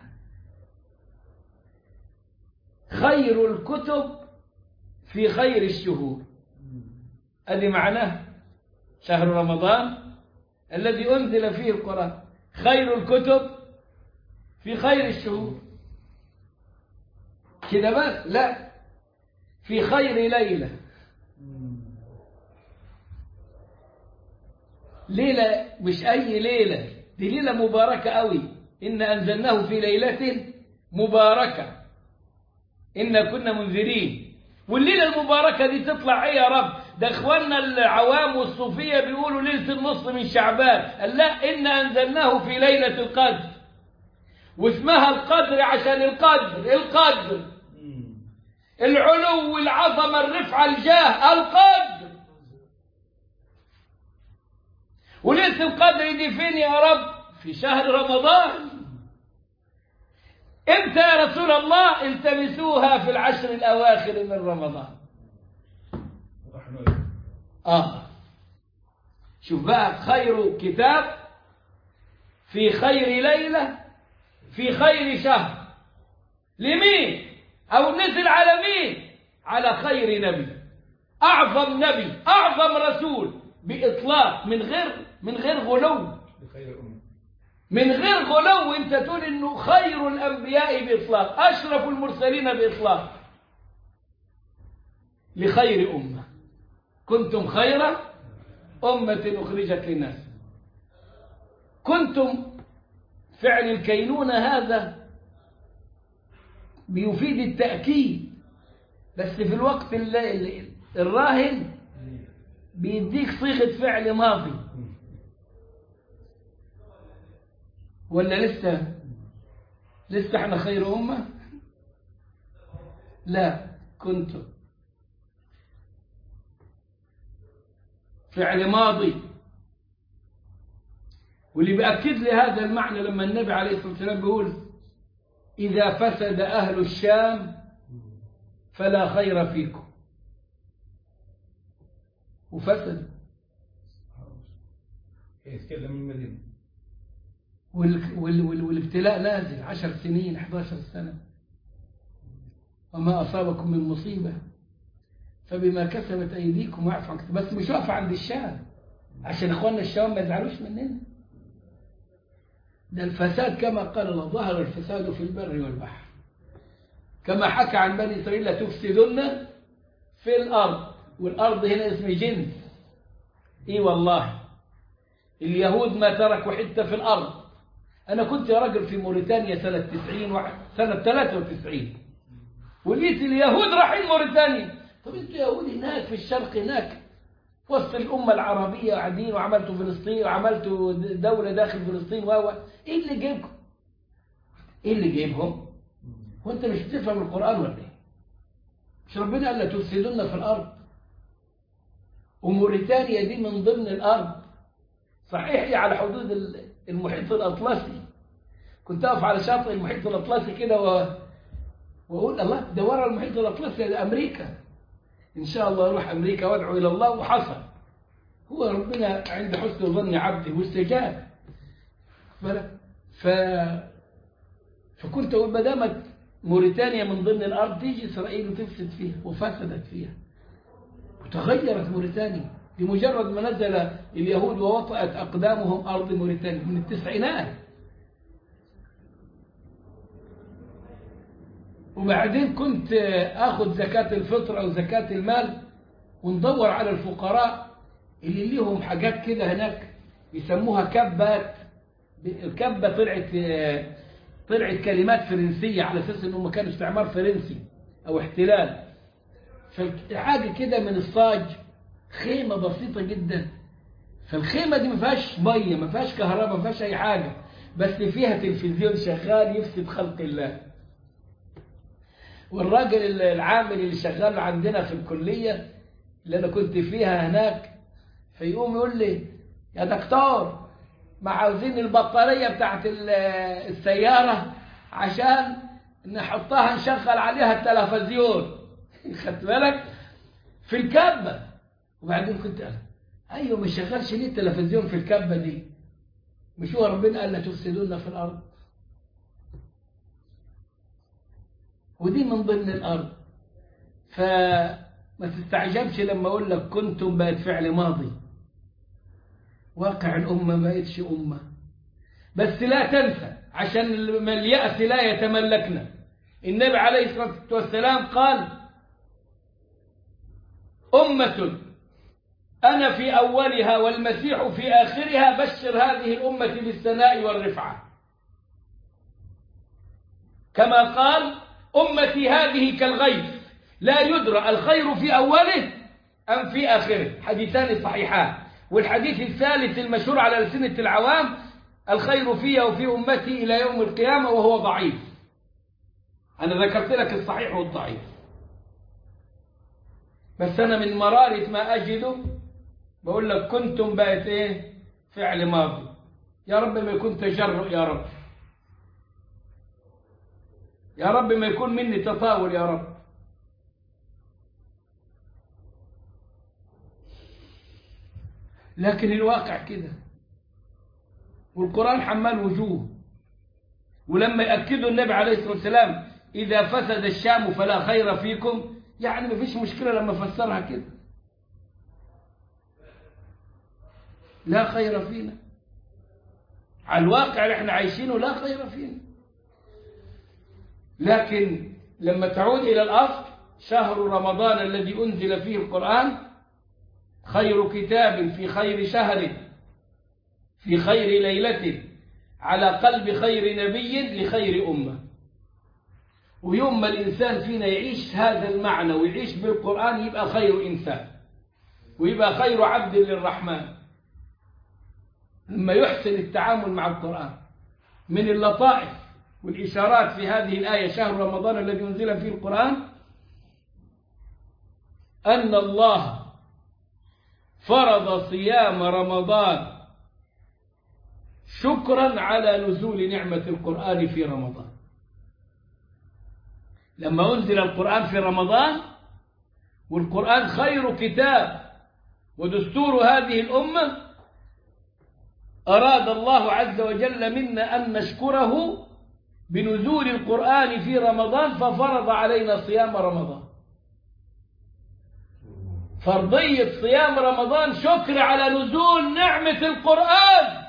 خير الكتب في خير الشهور أدي معناه شهر رمضان الذي أنزل فيه القرآن خير الكتب في خير الشهور كده بس لا في خير ليلة ليلة مش أي ليلة دي ليلة مباركة قوي إن أنزلناه في ليلة مباركة إن كنا منذرين والليلة المباركة دي تطلع إيه يا رب ده إخواننا العوام والصوفية بيقولوا ليلة النصف من شعبان قال لا إن أنزلناه في ليلة القدر واسمها القدر عشان القدر القدر العلو العظمة الرفعة الجاه القدر وليلة القدر دي فين يا رب في شهر رمضان امتى يا رسول الله التمسوها في العشر الأواخر من رمضان آه شوف بقى خير كتاب في خير ليلة في خير شهر لمين أو نزل على مين على خير نبي أعظم نبي أعظم رسول بإطلاق من غير من غير غلو بخير أمة من غير غلو انت تقول انه خير الانبياء باطلاق اشرف المرسلين باطلاق لخير امه كنتم خير امه اخرجت للناس كنتم فعل الكينونه هذا بيفيد التاكيد بس في الوقت ال- ال- الراهن بيديك صيغه فعل ماضي ولا لسه لسه احنا خير أمة لا كنت فعل ماضي واللي بيأكد لي هذا المعنى لما النبي عليه الصلاة والسلام بيقول إذا فسد أهل الشام فلا خير فيكم وفسد يتكلم من المدينة وال- وال- وال- والابتلاء نازل عشر سنين 11 سنة وما أصابكم من مصيبة فبما كسبت أيديكم ويعفو عن كثير. بس مش واقفة عند الشام عشان إخواننا الشام ما يزعلوش مننا ده الفساد كما قال الله ظهر الفساد في البر والبحر كما حكى عن بني إسرائيل لتفسدن في الأرض والأرض هنا اسم جنس إي والله اليهود ما تركوا حتة في الأرض أنا كنت يا راجل في موريتانيا سنة 90 واحد سنة 93 ولقيت اليهود رايحين موريتانيا طب انتوا يهود هناك في الشرق هناك في وسط الأمة العربية قاعدين وعملتوا فلسطين وعملتوا دولة داخل فلسطين و و- إيه اللي جايبكم؟ إيه اللي جايبهم؟ هو انت مش بتفهم القرآن ولا ايه مش ربنا قال لا تفسدن في الأرض وموريتانيا دي من ضمن الأرض صحيح هي على حدود ال- المحيط الأطلسي كنت أقف على شاطئ المحيط الأطلسي كده و... وأقول الله ده ورا المحيط الأطلسي ده أمريكا إن شاء الله أروح أمريكا وأدعو إلى الله وحصل هو ربنا عند حسن ظن عبده واستجاب بالك؟ ف فكنت أقول ما دامت موريتانيا من ضمن الأرض تيجي إسرائيل وتفسد فيها وفسدت فيها وتغيرت موريتانيا بمجرد ما نزل اليهود ووطأت أقدامهم أرض موريتانيا من التسعينات وبعدين كنت أخذ زكاة الفطر أو زكاة المال وندور على الفقراء اللي ليهم حاجات كده هناك يسموها كبات الكبة طلعت طلعت كلمات فرنسية على أساس إنه كان استعمار فرنسي أو احتلال فحاجة كده من الصاج خيمة بسيطة جدا فالخيمة دي ما فيهاش مية ما فيهاش كهرباء ما فيهاش أي حاجة بس فيها تلفزيون شغال يفسد خلق الله والراجل العامل اللي شغال عندنا في الكلية اللي أنا كنت فيها هناك فيقوم يقول لي يا دكتور ما عاوزين البطارية بتاعت ال- السيارة عشان نحطها نشغل عليها التلفزيون خدت بالك في الكبة وبعدين كنت قال ايوه ما شغلش ليه التلفزيون في الكبة دي مش هو ربنا قال لا تفسدون في الارض ودي من ضمن الارض فما تستعجبش لما اقول لك كنتم بقت فعل ماضي واقع الامه ما بقتش امه بس لا تنسى عشان اليأس لا يتملكنا النبي عليه الصلاة والسلام قال أمة أنا في أولها والمسيح في آخرها بشر هذه الأمة بالثناء والرفعة كما قال أمتي هذه كالغيث لا يدرى الخير في أوله أم في آخره حديثان صحيحان والحديث الثالث المشهور على ألسنة العوام الخير في وفي أمتي إلى يوم القيامة وهو ضعيف أنا ذكرت لك الصحيح والضعيف بس أنا من مرارة ما أجده بقول لك كنتم بقت إيه فعل ماضي يا رب ما يكون تجرؤ يا رب يا رب ما يكون مني تطاول يا رب لكن الواقع كده والقرآن حمال وجوه ولما يأكدوا النبي عليه الصلاة والسلام إذا فسد الشام فلا خير فيكم يعني ما فيش مشكلة لما فسرها كده لا خير فينا على الواقع اللي احنا عايشينه لا خير فينا لكن لما تعود إلى الأصل شهر رمضان الذي أنزل فيه القرآن خير كتاب في خير شهر في خير ليلة على قلب خير نبي لخير أمة ويوم ما الإنسان فينا يعيش هذا المعنى ويعيش بالقرآن يبقى خير إنسان ويبقى خير عبد للرحمن لما يحسن التعامل مع القرآن من اللطائف والإشارات في هذه الآية شهر رمضان الذي أنزل فيه القرآن أن الله فرض صيام رمضان شكرا على نزول نعمة القرآن في رمضان لما أنزل القرآن في رمضان والقرآن خير كتاب ودستور هذه الأمة أراد الله عز وجل منا أن نشكره بنزول القرآن في رمضان ففرض علينا صيام رمضان فرضية صيام رمضان شكر على نزول نعمة القرآن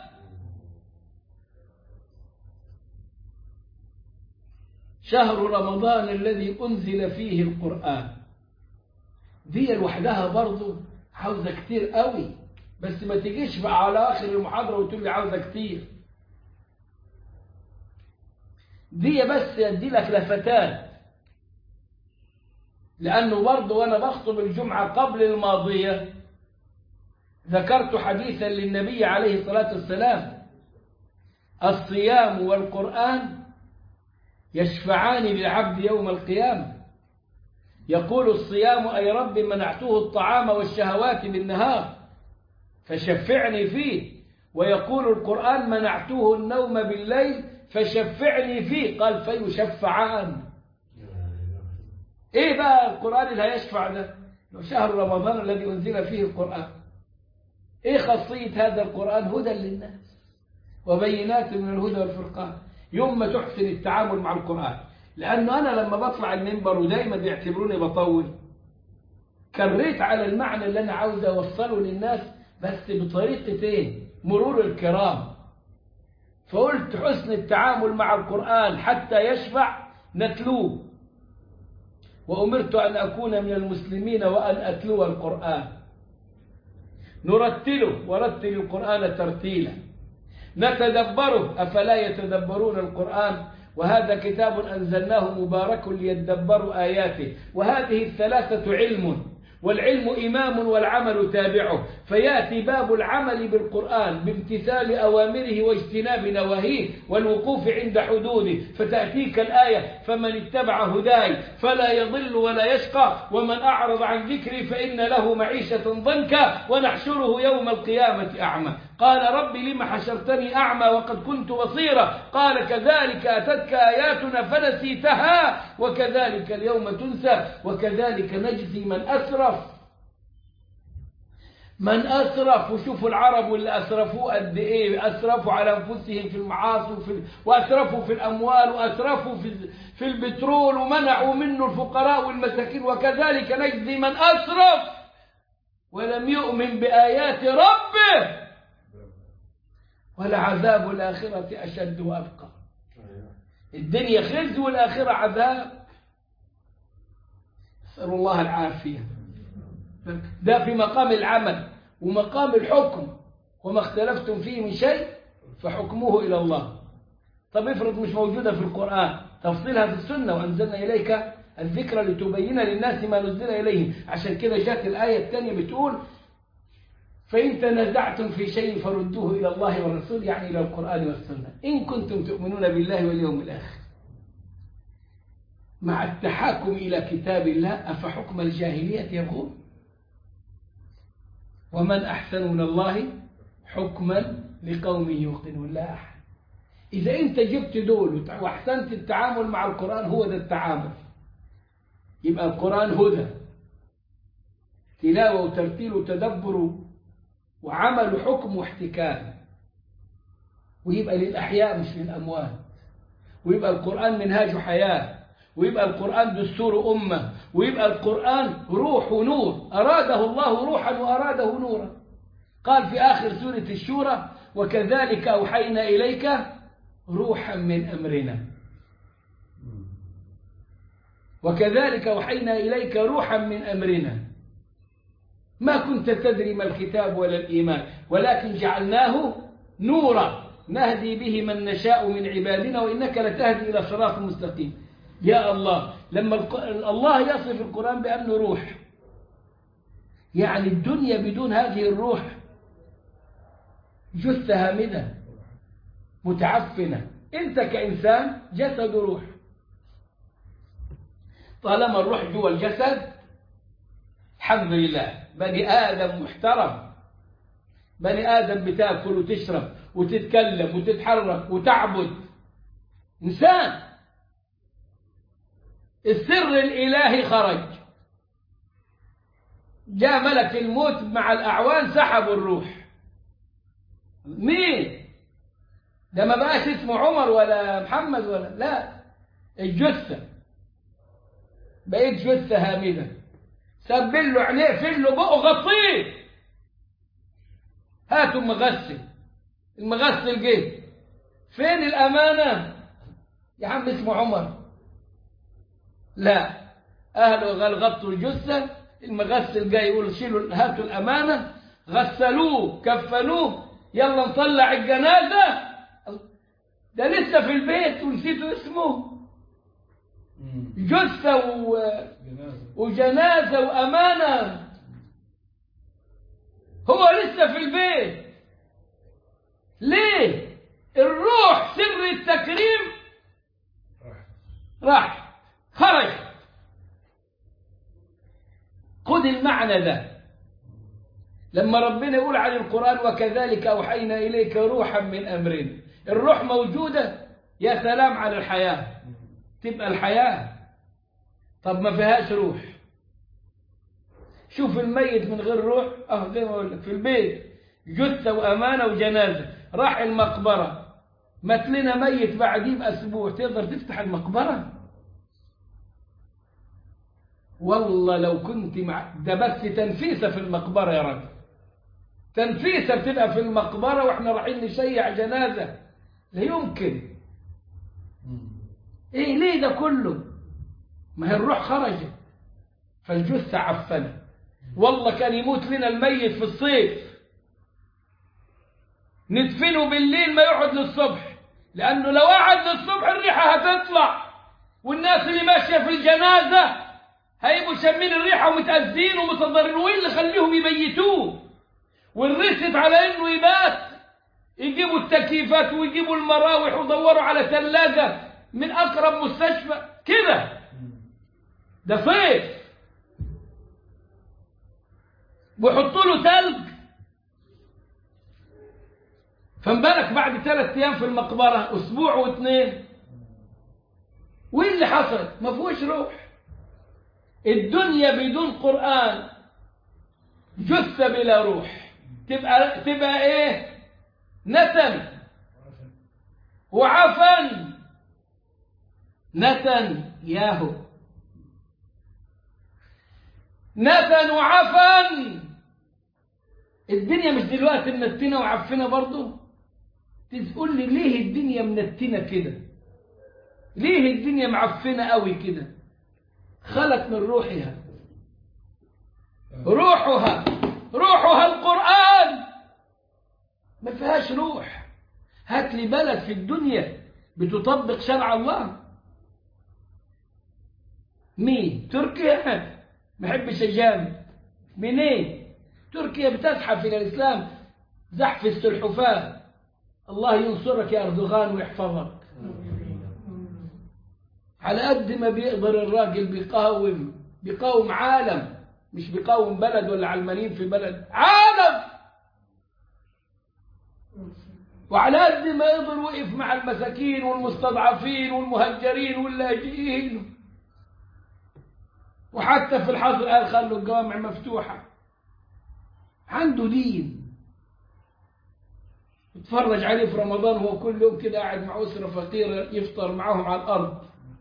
شهر رمضان الذي أنزل فيه القرآن دي لوحدها برضو عاوزة كتير قوي بس ما تجيش بقى على آخر المحاضرة وتقول لي عاوزة كتير دي بس يدي لك لفتات لأنه برضو وأنا بخطب الجمعة قبل الماضية ذكرت حديثا للنبي عليه الصلاة والسلام الصيام والقرآن يشفعان للعبد يوم القيامة يقول الصيام أي رب منعته الطعام والشهوات بالنهار فشفعني فيه ويقول القرآن منعته النوم بالليل فشفعني فيه قال فيشفعان ايه بقى القرآن اللي هيشفع ده شهر رمضان الذي أنزل فيه القرآن ايه خاصية هذا القرآن هدى للناس وبينات من الهدى والفرقان يوم ما تحسن التعامل مع القرآن لأنه أنا لما بطلع المنبر ودايما بيعتبروني بطول كريت على المعنى اللي أنا عاوز أوصله للناس بس بطريقتين مرور الكرام فقلت حسن التعامل مع القرآن حتى يشفع نتلوه وأمرت أن أكون من المسلمين وأن أتلو القرآن نرتله ورتل القرآن ترتيلا نتدبره أفلا يتدبرون القرآن وهذا كتاب أنزلناه مبارك ليدبروا آياته وهذه الثلاثة علم والعلم إمام والعمل تابعه فيأتي باب العمل بالقرآن بامتثال أوامره واجتناب نواهيه والوقوف عند حدوده فتأتيك الآية فمن اتبع هداي فلا يضل ولا يشقى ومن أعرض عن ذكري فإن له معيشة ضنكا ونحشره يوم القيامة أعمى قال رب لم حشرتني أعمى وقد كنت بصيرا قال كذلك أتتك آياتنا فنسيتها وكذلك اليوم تنسى وكذلك نجزي من أسرف من أسرف وشوفوا العرب واللي أسرفوا قد إيه أسرفوا على أنفسهم في المعاصي وفي وأسرفوا في الأموال وأسرفوا في في البترول ومنعوا منه الفقراء والمساكين وكذلك نجزي من أسرف ولم يؤمن بآيات ربه ولعذاب الآخرة أشد وأبقى الدنيا خزي والآخرة عذاب نسأل الله العافية ده في مقام العمل ومقام الحكم وما اختلفتم فيه من شيء فحكمه إلى الله طب افرض مش موجودة في القرآن تفصيلها في السنة وأنزلنا إليك الذكر لتبين للناس ما نزل إليهم عشان كده جاءت الآية الثانية بتقول فإن تنازعتم في شيء فردوه إلى الله والرسول يعني إلى القرآن والسنة إن كنتم تؤمنون بالله واليوم الآخر مع التحاكم إلى كتاب الله أفحكم الجاهلية يبغون ومن أحسن من الله حكما لقوم يوقنون لا أحد إذا أنت جبت دول وأحسنت التعامل مع القرآن هو ده التعامل يبقى القرآن هدى تلاوة وترتيل وتدبر وعمل حكم واحتكام ويبقى للأحياء مش للأموات ويبقى القرآن منهاج حياة ويبقى القرآن دستور أمة ويبقى القرآن روح ونور أراده الله روحا وأراده نورا قال في آخر سورة الشورى وكذلك أوحينا إليك روحا من أمرنا وكذلك أوحينا إليك روحا من أمرنا ما كنت تدري ما الكتاب ولا الإيمان ولكن جعلناه نورا نهدي به من نشاء من عبادنا وإنك لتهدي إلى صراط مستقيم يا الله لما الله يصف القرآن بأنه روح يعني الدنيا بدون هذه الروح جثة هامدة متعفنة أنت كإنسان جسد روح طالما الروح جوا الجسد الحمد لله بني آدم محترم بني آدم بتاكل وتشرب وتتكلم وتتحرك وتعبد إنسان السر الإلهي خرج جاء ملك الموت مع الأعوان سحبوا الروح مين ده ما بقاش اسمه عمر ولا محمد ولا لا الجثة بقيت جثة هامدة سبل له عينيه فل له بقه غطيه هاتوا مغسل المغسل جه فين الأمانة يا عم اسمه عمر لا أهله قال غطوا الجثة المغسل جاي يقول شيلوا هاتوا الأمانة غسلوه كفنوه يلا نطلع الجنازة ده لسه في البيت ونسيتوا اسمه جثة و... وجنازة وأمانة هو لسه في البيت ليه الروح سر التكريم راح خرج خذ المعنى ده لما ربنا يقول عن القرآن وكذلك أوحينا إليك روحا من أمرنا الروح موجودة يا سلام على الحياة تبقى الحياة طب ما فيهاش روح شوف الميت من غير روح اه زي ما اقول لك في البيت جثة وأمانة وجنازة راح المقبرة مات لنا ميت بعديه بأسبوع تقدر تفتح المقبرة والله لو كنت مع ده بس تنفيسة في المقبرة يا راجل تنفيسة بتبقى في المقبرة واحنا رايحين نشيع جنازة لا يمكن ايه ليه ده كله ما هي الروح خرجت فالجثة عفنة والله كان يموت لنا الميت في الصيف ندفنه بالليل ما يقعد للصبح لأنه لو قعد للصبح الريحة هتطلع والناس اللي ماشية في الجنازة هيبقوا شامين الريحة ومتأذين ومتضررين وين اللي خليهم يبيتوه والرست على انه يبات يجيبوا التكييفات ويجيبوا المراوح ويدوروا على ثلاجة من أقرب مستشفى كده ده صيف ويحطوا له ثلج فمبالك بعد ثلاث ايام في المقبره اسبوع واثنين وايه اللي حصل ما فيهوش روح الدنيا بدون قران جثه بلا روح تبقى تبقى ايه نتن وعفن نتن ياهو نتن وعفن الدنيا مش دلوقتي منتنه وعفنه برضه تقول لي ليه الدنيا منتنه كده ليه الدنيا معفنه قوي كده خلت من روحها روحها روحها القرآن ما فيهاش روح هات لي بلد في الدنيا بتطبق شرع الله مين تركيا ما بحبش الجامد منين تركيا بتزحف إلى الإسلام زحف السلحفاة الله ينصرك يا أردوغان ويحفظك على قد ما بيقدر الراجل بيقاوم بيقاوم عالم مش بيقاوم بلد ولا علمانيين في بلد عالم وعلى قد ما يقدر وقف مع المساكين والمستضعفين والمهجرين واللاجئين وحتى في الحظر قال خلوا الجوامع مفتوحة عنده دين اتفرج عليه في رمضان هو كل يوم كده قاعد مع أسرة فقيرة يفطر معاهم على الأرض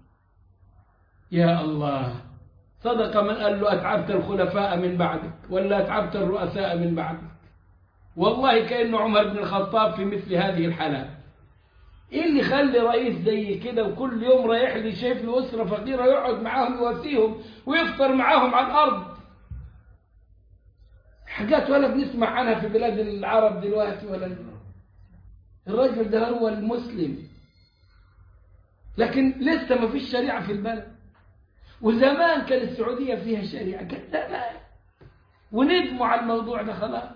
يا الله صدق من قال له أتعبت الخلفاء من بعدك ولا أتعبت الرؤساء من بعدك والله كأنه عمر بن الخطاب في مثل هذه الحالات ايه اللي يخلي رئيس زي كده وكل يوم رايح لي شايف له اسره فقيره يقعد معاهم يواسيهم ويفطر معاهم على الارض حاجات ولا بنسمع عنها في بلاد العرب دلوقتي ولا الرجل ده هو المسلم لكن لسه ما فيش شريعه في البلد وزمان كان السعوديه فيها شريعه كان زمان وندموا على الموضوع ده خلاص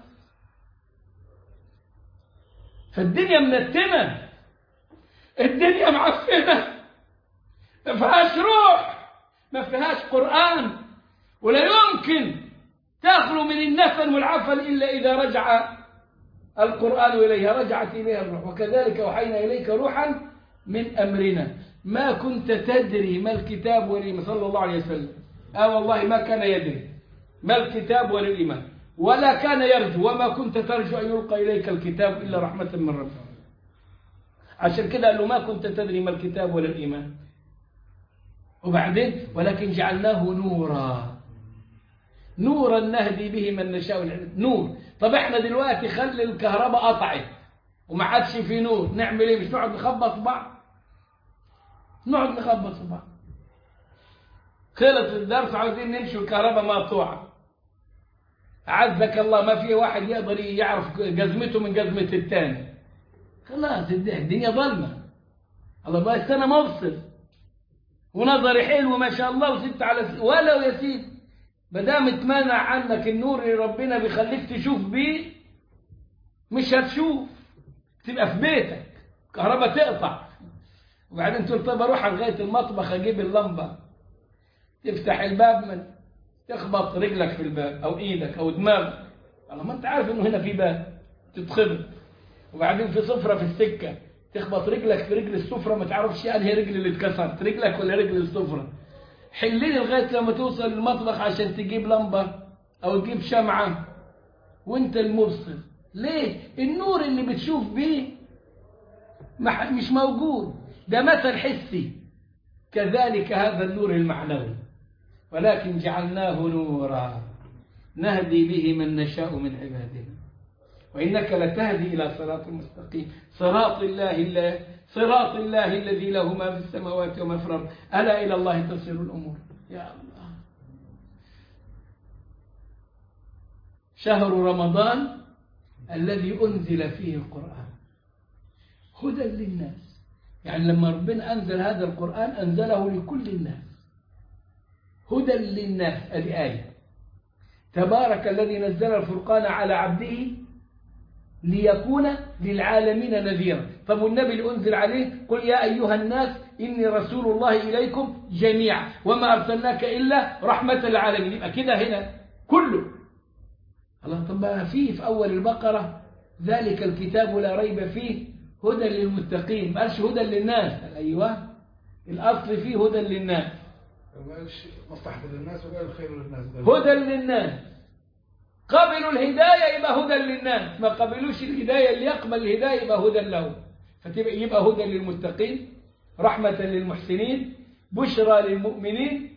فالدنيا منتمه الدنيا معفنة ما فيهاش روح ما فيهاش قرآن ولا يمكن تخلو من النفن والعفن إلا إذا رجع القرآن إليها رجعت إليها الروح وكذلك أوحينا إليك روحا من أمرنا ما كنت تدري ما الكتاب والإيمان صلى الله عليه وسلم آه والله ما كان يدري ما الكتاب ولا الإيمان ولا كان يرجو وما كنت ترجو أن يلقى إليك الكتاب إلا رحمة من ربك عشان كده قال له ما كنت تدري ما الكتاب ولا الإيمان وبعدين ولكن جعلناه نورا نورا نهدي به من نشاء نور طب احنا دلوقتي خلي الكهرباء قطعت وما عادش في نور نعمل ايه مش نقعد نخبط في بعض نقعد نخبط في بعض خلص الدرس عاوزين نمشي والكهرباء مقطوعه عزك الله ما في واحد يقدر يعرف جزمته من جزمه الثاني خلاص الدنيا ظلمة الله بقى السنة مفصل ونظري حلو ما شاء الله وست على س... ولو يا سيدي ما دام اتمنع عنك النور اللي ربنا بيخليك تشوف بيه مش هتشوف تبقى في بيتك كهرباء تقطع وبعدين تقول طب اروح لغايه المطبخ اجيب اللمبه تفتح الباب من تخبط رجلك في الباب او ايدك او دماغك الله ما انت عارف انه هنا في باب تتخبط وبعدين في سفره في السكه تخبط رجلك في رجل السفره ما تعرفش انهي رجل اللي اتكسرت رجلك ولا رجل السفره حللي لغايه لما توصل المطبخ عشان تجيب لمبه او تجيب شمعه وانت المبصر ليه النور اللي بتشوف بيه مح- مش موجود ده مثل حسي كذلك هذا النور المعنوي ولكن جعلناه نورا نهدي به من نشاء من عبادنا وإنك لتهدي إلى صراط مستقيم صراط الله الله صراط الله الذي له ما في السماوات وما في الأرض ألا إلى الله تصير الأمور يا الله شهر رمضان الذي أنزل فيه القرآن هدى للناس يعني لما ربنا أنزل هذا القرآن أنزله لكل الناس هدى للناس الآية تبارك الذي نزل الفرقان على عبده ليكون للعالمين نذيرا طب والنبي اللي أنزل عليه قل يا أيها الناس إني رسول الله إليكم جميعا وما أرسلناك إلا رحمة للعالمين يبقى كده هنا كله الله طب ما في في أول البقرة ذلك الكتاب لا ريب فيه هدى للمتقين ما قالش هدى للناس قال أيوه الأصل فيه هدى للناس ما قالش مصلحة للناس وقال الخير للناس هدى للناس قبلوا الهداية يبقى هدى للناس ما قبلوش الهداية اللي يقبل الهداية يبقى هدى له فتبقى يبقى هدى للمتقين رحمة للمحسنين بشرى للمؤمنين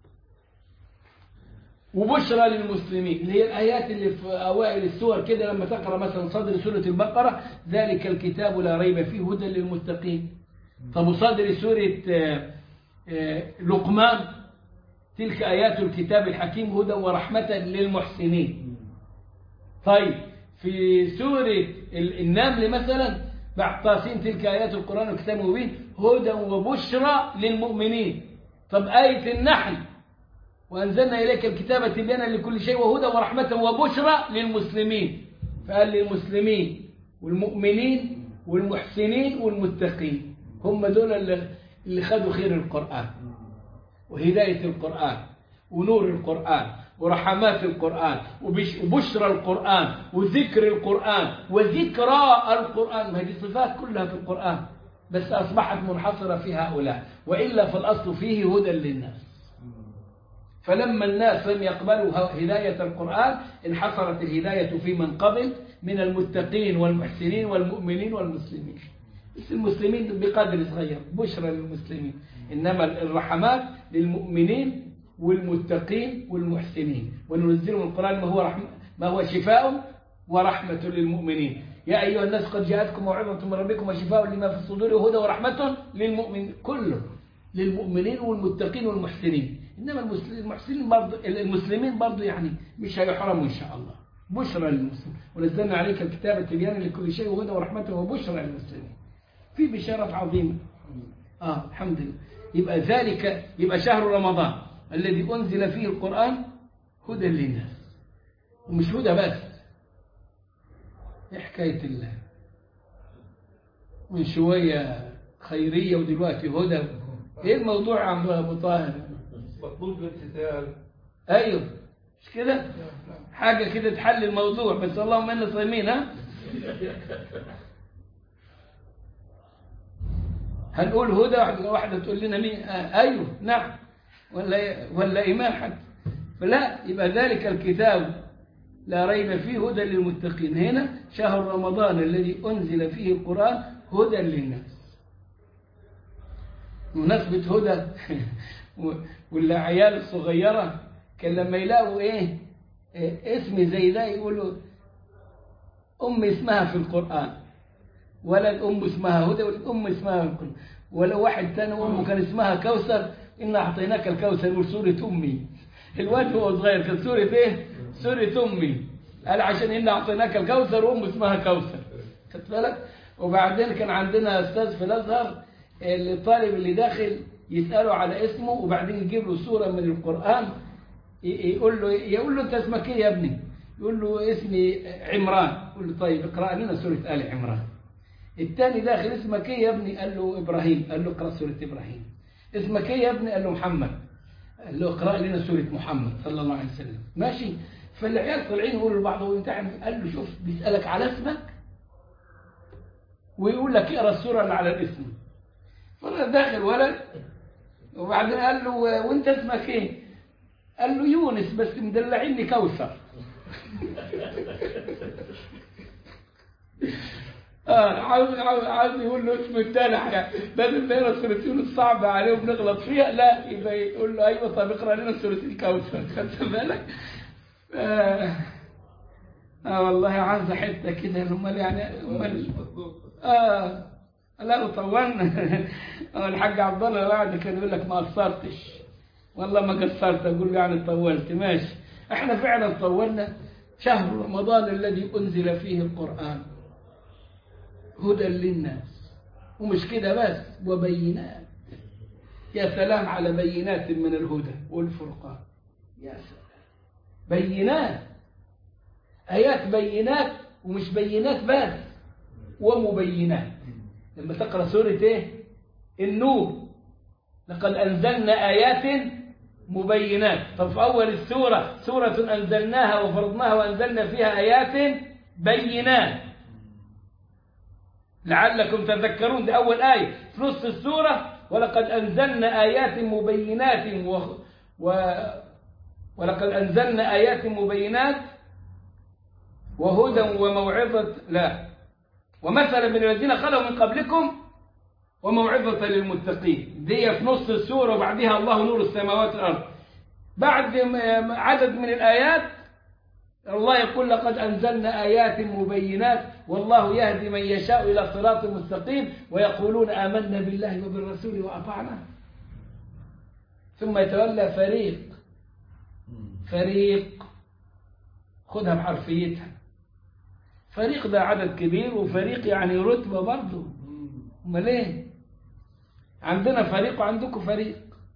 وبشرى للمسلمين اللي هي الآيات اللي في أوائل السور كده لما تقرأ مثلا صدر سورة البقرة ذلك الكتاب لا ريب فيه هدى للمتقين طب وصدر سورة آه، آه، لقمان تلك آيات الكتاب الحكيم هدى ورحمة للمحسنين طيب في سورة ال- النمل مثلا بعد طاسين تلك آيات القرآن والكتاب المبين هدى وبشرى للمؤمنين طب آية النحل وأنزلنا إليك الكتاب تبيانا لكل شيء وهدى ورحمة وبشرى للمسلمين فقال للمسلمين والمؤمنين والمحسنين والمتقين هم دول اللي اللي خدوا خير القرآن وهداية القرآن ونور القرآن ورحمات القرآن وبش- وبشرى القرآن وذكر القرآن وذكرى القرآن ما هذه صفات كلها في القرآن بس أصبحت منحصرة في هؤلاء وإلا فالأصل فيه هدى للناس فلما الناس لم يقبلوا هداية القرآن انحصرت الهداية في من قبل من المتقين والمحسنين والمؤمنين والمسلمين بس المسلمين بقدر صغير بشرى للمسلمين إنما الرحمات للمؤمنين والمتقين والمحسنين وننزل من القرآن ما هو, رحمة ما هو شفاء ورحمة للمؤمنين يا أيها الناس قد جاءتكم موعظة من ربكم وشفاء لما في الصدور وهدى ورحمة للمؤمنين كله للمؤمنين والمتقين والمحسنين إنما المسل- المحسنين برضو المسلمين برضو يعني مش هيحرموا إن شاء الله بشرى للمسلمين ونزلنا عليك الكتاب تبيانا لكل شيء وهدى ورحمة وبشرى للمسلمين في بشارة عظيمة آه الحمد لله يبقى ذلك يبقى شهر رمضان الذي أنزل فيه القرآن هدى للناس ومش هدى بس إيه حكاية الله من شوية خيرية ودلوقتي هدى ايه الموضوع يا عم ابو طاهر مطلوب الامتثال ايوه مش كده حاجة كده تحل الموضوع بس اللهم انا صايمين ها هنقول هدى واحدة, واحدة تقول لنا مين آه ايوه نعم ولا ولا ايمان حتى فلا يبقى ذلك الكتاب لا ريب فيه هدى للمتقين هنا شهر رمضان الذي انزل فيه القرآن هدى للناس بمناسبة هدى والعيال الصغيرة كان لما يلاقوا ايه, إيه اسم زي ده يقولوا أم اسمها في القرآن ولد أم اسمها هدى ولد أم اسمها في القرآن ولو واحد تاني أمه كان اسمها كوثر إن أعطيناك الكوثر يقول سورة أمي الواد هو صغير كان سورة إيه؟ سورة أمي قال عشان إن أعطيناك الكوثر وأم اسمها كوثر خدت بالك؟ وبعدين كان عندنا أستاذ في الأزهر الطالب اللي داخل يسأله على اسمه وبعدين يجيب له سورة من القرآن يقول له يقول له أنت اسمك إيه يا ابني؟ يقول له اسمي عمران يقول له طيب اقرأ لنا سورة آل عمران التاني داخل اسمك ايه يا ابني قال له ابراهيم قال له اقرا سوره ابراهيم اسمك ايه يا ابني قال له محمد قال له اقرا لنا سوره محمد صلى الله عليه وسلم ماشي فالعيال طالعين يقولوا لبعض هو امتحن قال له شوف بيسالك على اسمك ويقول لك اقرا السوره اللي على الاسم فانا داخل ولد وبعدين قال له وانت اسمك ايه قال له يونس بس مدلعيني كوثر اه عاوز عاوز عاوز يقول له اسم التاني حاجه بدل ما يقرا سورتين الصعبه عليه وبنغلط فيها لا يبقى يقول له ايوه طب اقرا لنا سوره الكوثر خدت بالك؟ آه, اه والله عايزه حته كده امال يعني امال اه لا وطولنا هو الحاج عبد الله بعد كان يقول لك ما قصرتش والله ما قصرت اقول له يعني طولت ماشي احنا فعلا طولنا شهر رمضان الذي انزل فيه القران هدى للناس ومش كده بس وبينات يا سلام على بينات من الهدى والفرقان يا سلام بينات آيات بينات ومش بينات بس ومبينات لما تقرأ سورة ايه النور لقد أنزلنا آيات مبينات طب في أول السورة سورة أنزلناها وفرضناها وأنزلنا فيها آيات بينات لعلكم تذكرون دي أول آية في نص السورة ولقد أنزلنا آيات مبينات و... و... ولقد أنزلنا آيات مبينات وهدى وموعظة لا ومثلا من الذين خلوا من قبلكم وموعظة للمتقين دي في نص السورة وبعدها الله نور السماوات والأرض بعد عدد من الآيات الله يقول لقد أنزلنا آيات مبينات والله يهدي من يشاء إلى صراط مستقيم ويقولون آمنا بالله وبالرسول وأطعنا ثم يتولى فريق فريق خدها بحرفيتها فريق ده عدد كبير وفريق يعني رتبة برضه امال ايه عندنا فريق وعندكم فريق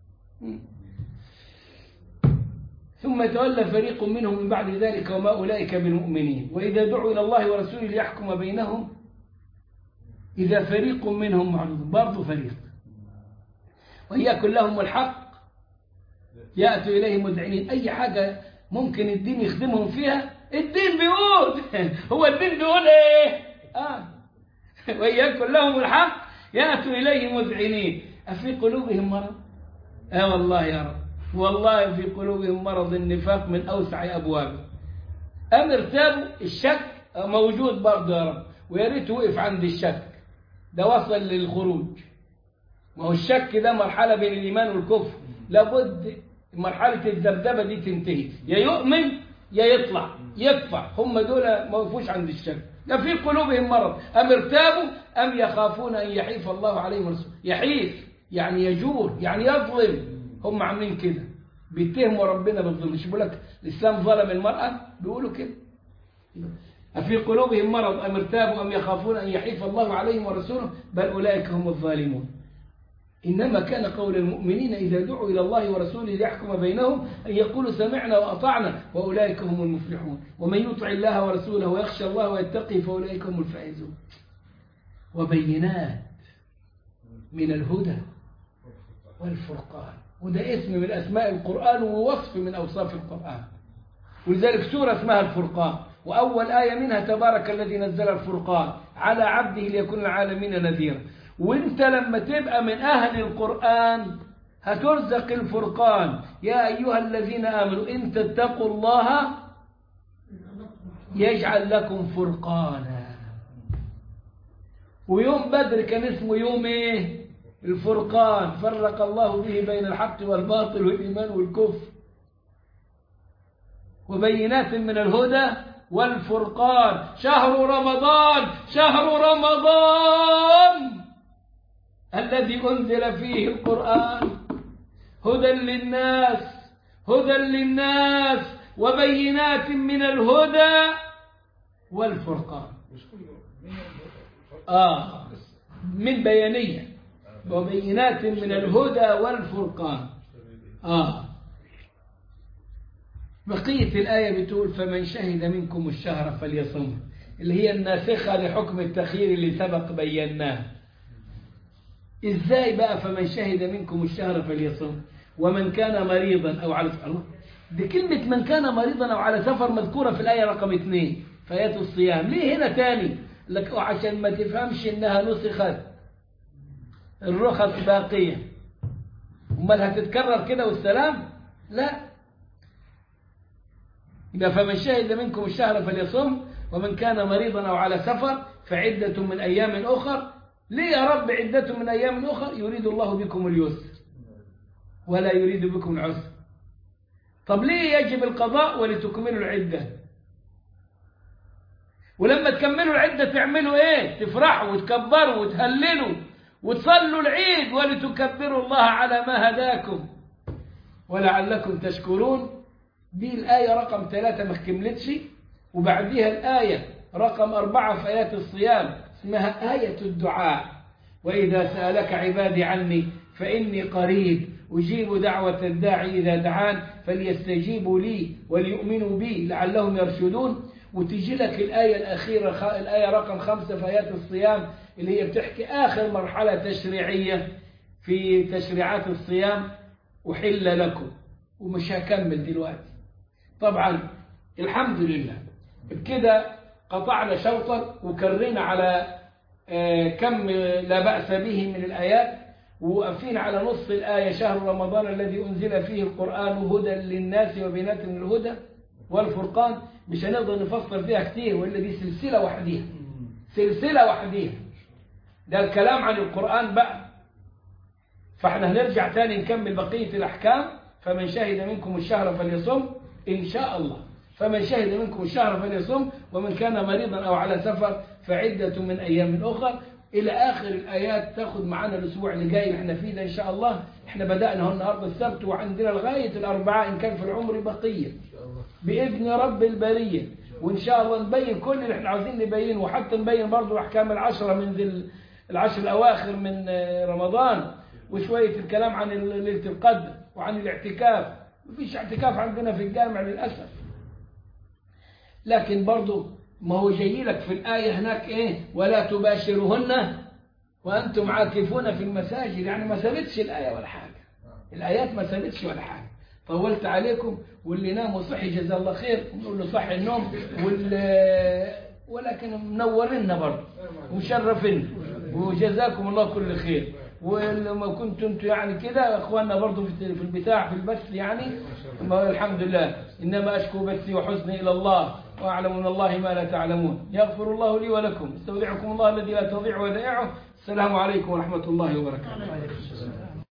ثم يتولى فريق منهم من بعد ذلك وما أولئك بالمؤمنين وإذا دعوا إلى الله ورسوله ليحكم بينهم إذا فريق منهم معرضون برضه فريق ويكن لهم الحق يأتوا إليه مذعنين أي حاجة ممكن الدين يخدمهم فيها الدين بيقول هو الدين بيقول ايه آه. ويكن لهم الحق يأتوا إليه مذعنين أفي قلوبهم مرض آه والله يا رب والله في قلوبهم مرض النفاق من أوسع أبوابه أم ارتابوا الشك موجود برضه يا رب ويا ريت وقف عند الشك ده وصل للخروج ما هو الشك ده مرحلة بين الإيمان والكفر لابد مرحلة الذبذبة دي تنتهي يا يؤمن يا يطلع يكفر هم دول ما وقفوش عند الشك ده في قلوبهم مرض أم ارتابوا أم يخافون أن يحيف الله عليهم ورسوله يحيف يعني يجور يعني يظلم هم عاملين كده بيتهموا ربنا بالظلم مش بيقول لك الإسلام ظلم المرأة بيقولوا كده أفي قلوبهم مرض أم ارتابوا أم يخافون أن يحيف الله عليهم ورسوله بل أولئك هم الظالمون إنما كان قول المؤمنين إذا دعوا إلى الله ورسوله ليحكم بينهم أن يقولوا سمعنا وأطعنا وأولئك هم المفلحون ومن يطع الله ورسوله ويخشى الله ويتقي فأولئك هم الفائزون وبينات من الهدى والفرقان وده اسم من أسماء القرآن ووصف من أوصاف القرآن ولذلك سورة اسمها الفرقان وأول آية منها تبارك الذي نزل الفرقان على عبده ليكون العالمين نذيرا وانت لما تبقى من أهل القرآن هترزق الفرقان يا أيها الذين آمنوا إن تتقوا الله يجعل لكم فرقانا ويوم بدر كان اسمه يوم ايه الفرقان فرق الله به بين الحق والباطل والإيمان والكفر وبينات من الهدى والفرقان شهر رمضان شهر رمضان الذي أنزل فيه القرآن هدى للناس هدى للناس وبينات من الهدى والفرقان آه من بيانية وبينات من الهدى والفرقان آه بقية الآية بتقول فمن شهد منكم الشهر فليصم اللي هي الناسخة لحكم التخيير اللي سبق بيناه ازاي بقى فمن شهد منكم الشهر فليصم ومن كان مريضا او على الله دي كلمة من كان مريضا او على سفر مذكورة في الآية رقم اثنين في آيات الصيام ليه هنا تاني لك عشان ما تفهمش انها نسخت الرخص باقية امال هتتكرر كده والسلام لا يبقى فمن شهد منكم الشهر فليصم ومن كان مريضا او على سفر فعدة من ايام اخر ليه يا رب عدة من ايام اخر يريد الله بكم اليسر ولا يريد بكم العسر طب ليه يجب القضاء ولتكملوا العدة ولما تكملوا العدة تعملوا ايه تفرحوا وتكبروا وتهللوا وتصلوا العيد ولتكبروا الله على ما هداكم ولعلكم تشكرون دي الآية رقم ثلاثة ما كملتش وبعديها الآية رقم أربعة في آيات الصيام اسمها آية الدعاء وإذا سألك عبادي عني فإني قريب أجيب دعوة الداعي إذا دعان فليستجيبوا لي وليؤمنوا بي لعلهم يرشدون وتجي لك الآية الأخيرة خ- الآية رقم خمسة في آيات الصيام اللي هي بتحكي آخر مرحلة تشريعية في تشريعات الصيام أحل لكم ومش هكمل دلوقتي طبعا الحمد لله بكده قطعنا شوطا وكرينا على آه، كم لا بأس به من الآيات ووقفين على نص الآية شهر رمضان الذي أنزل فيه القرآن هدى للناس وبينات من الهدى والفرقان مش هنقدر نفسر فيها كتير وإلا دي سلسلة وحديها سلسلة وحديها ده الكلام عن القرآن بقى فاحنا هنرجع تاني نكمل بقية الأحكام فمن شهد منكم الشهر فليصم إن شاء الله فمن شهد منكم الشهر فليصم ومن كان مريضا أو على سفر فعدة من أيام أخر إلى آخر الآيات تاخد معانا الأسبوع اللي جاي اللي احنا فيه ده إن شاء الله احنا بدأنا هو النهارده السبت وعندنا لغاية الأربعاء إن كان في العمر بقية بإذن رب البرية وإن شاء الله نبين كل اللي احنا عاوزين نبينه وحتى نبين برضو أحكام العشرة من ذي ال- العشر الأواخر من آه، رمضان وشوية الكلام عن ال- ليلة القدر وعن الاعتكاف مفيش اعتكاف عندنا في الجامع للأسف لكن برضو ما هو جاي لك في الآية هناك إيه ولا تباشرهن وأنتم عاكفون في المساجد يعني ما سابتش الآية ولا حاجة الآيات ما سابتش ولا حاجة طولت عليكم واللي نام وصحي جزاه الله خير نقول له صحي النوم وال ولكن منورنا برضه ومشرفين وجزاكم الله كل خير ولما كنتم انتم يعني كده اخواننا برضه في في البتاع في البث يعني ما الحمد لله انما اشكو بثي وحزني الى الله واعلم من الله ما لا تعلمون يغفر الله لي ولكم استودعكم الله الذي لا تضيع ودائعه السلام عليكم ورحمه الله وبركاته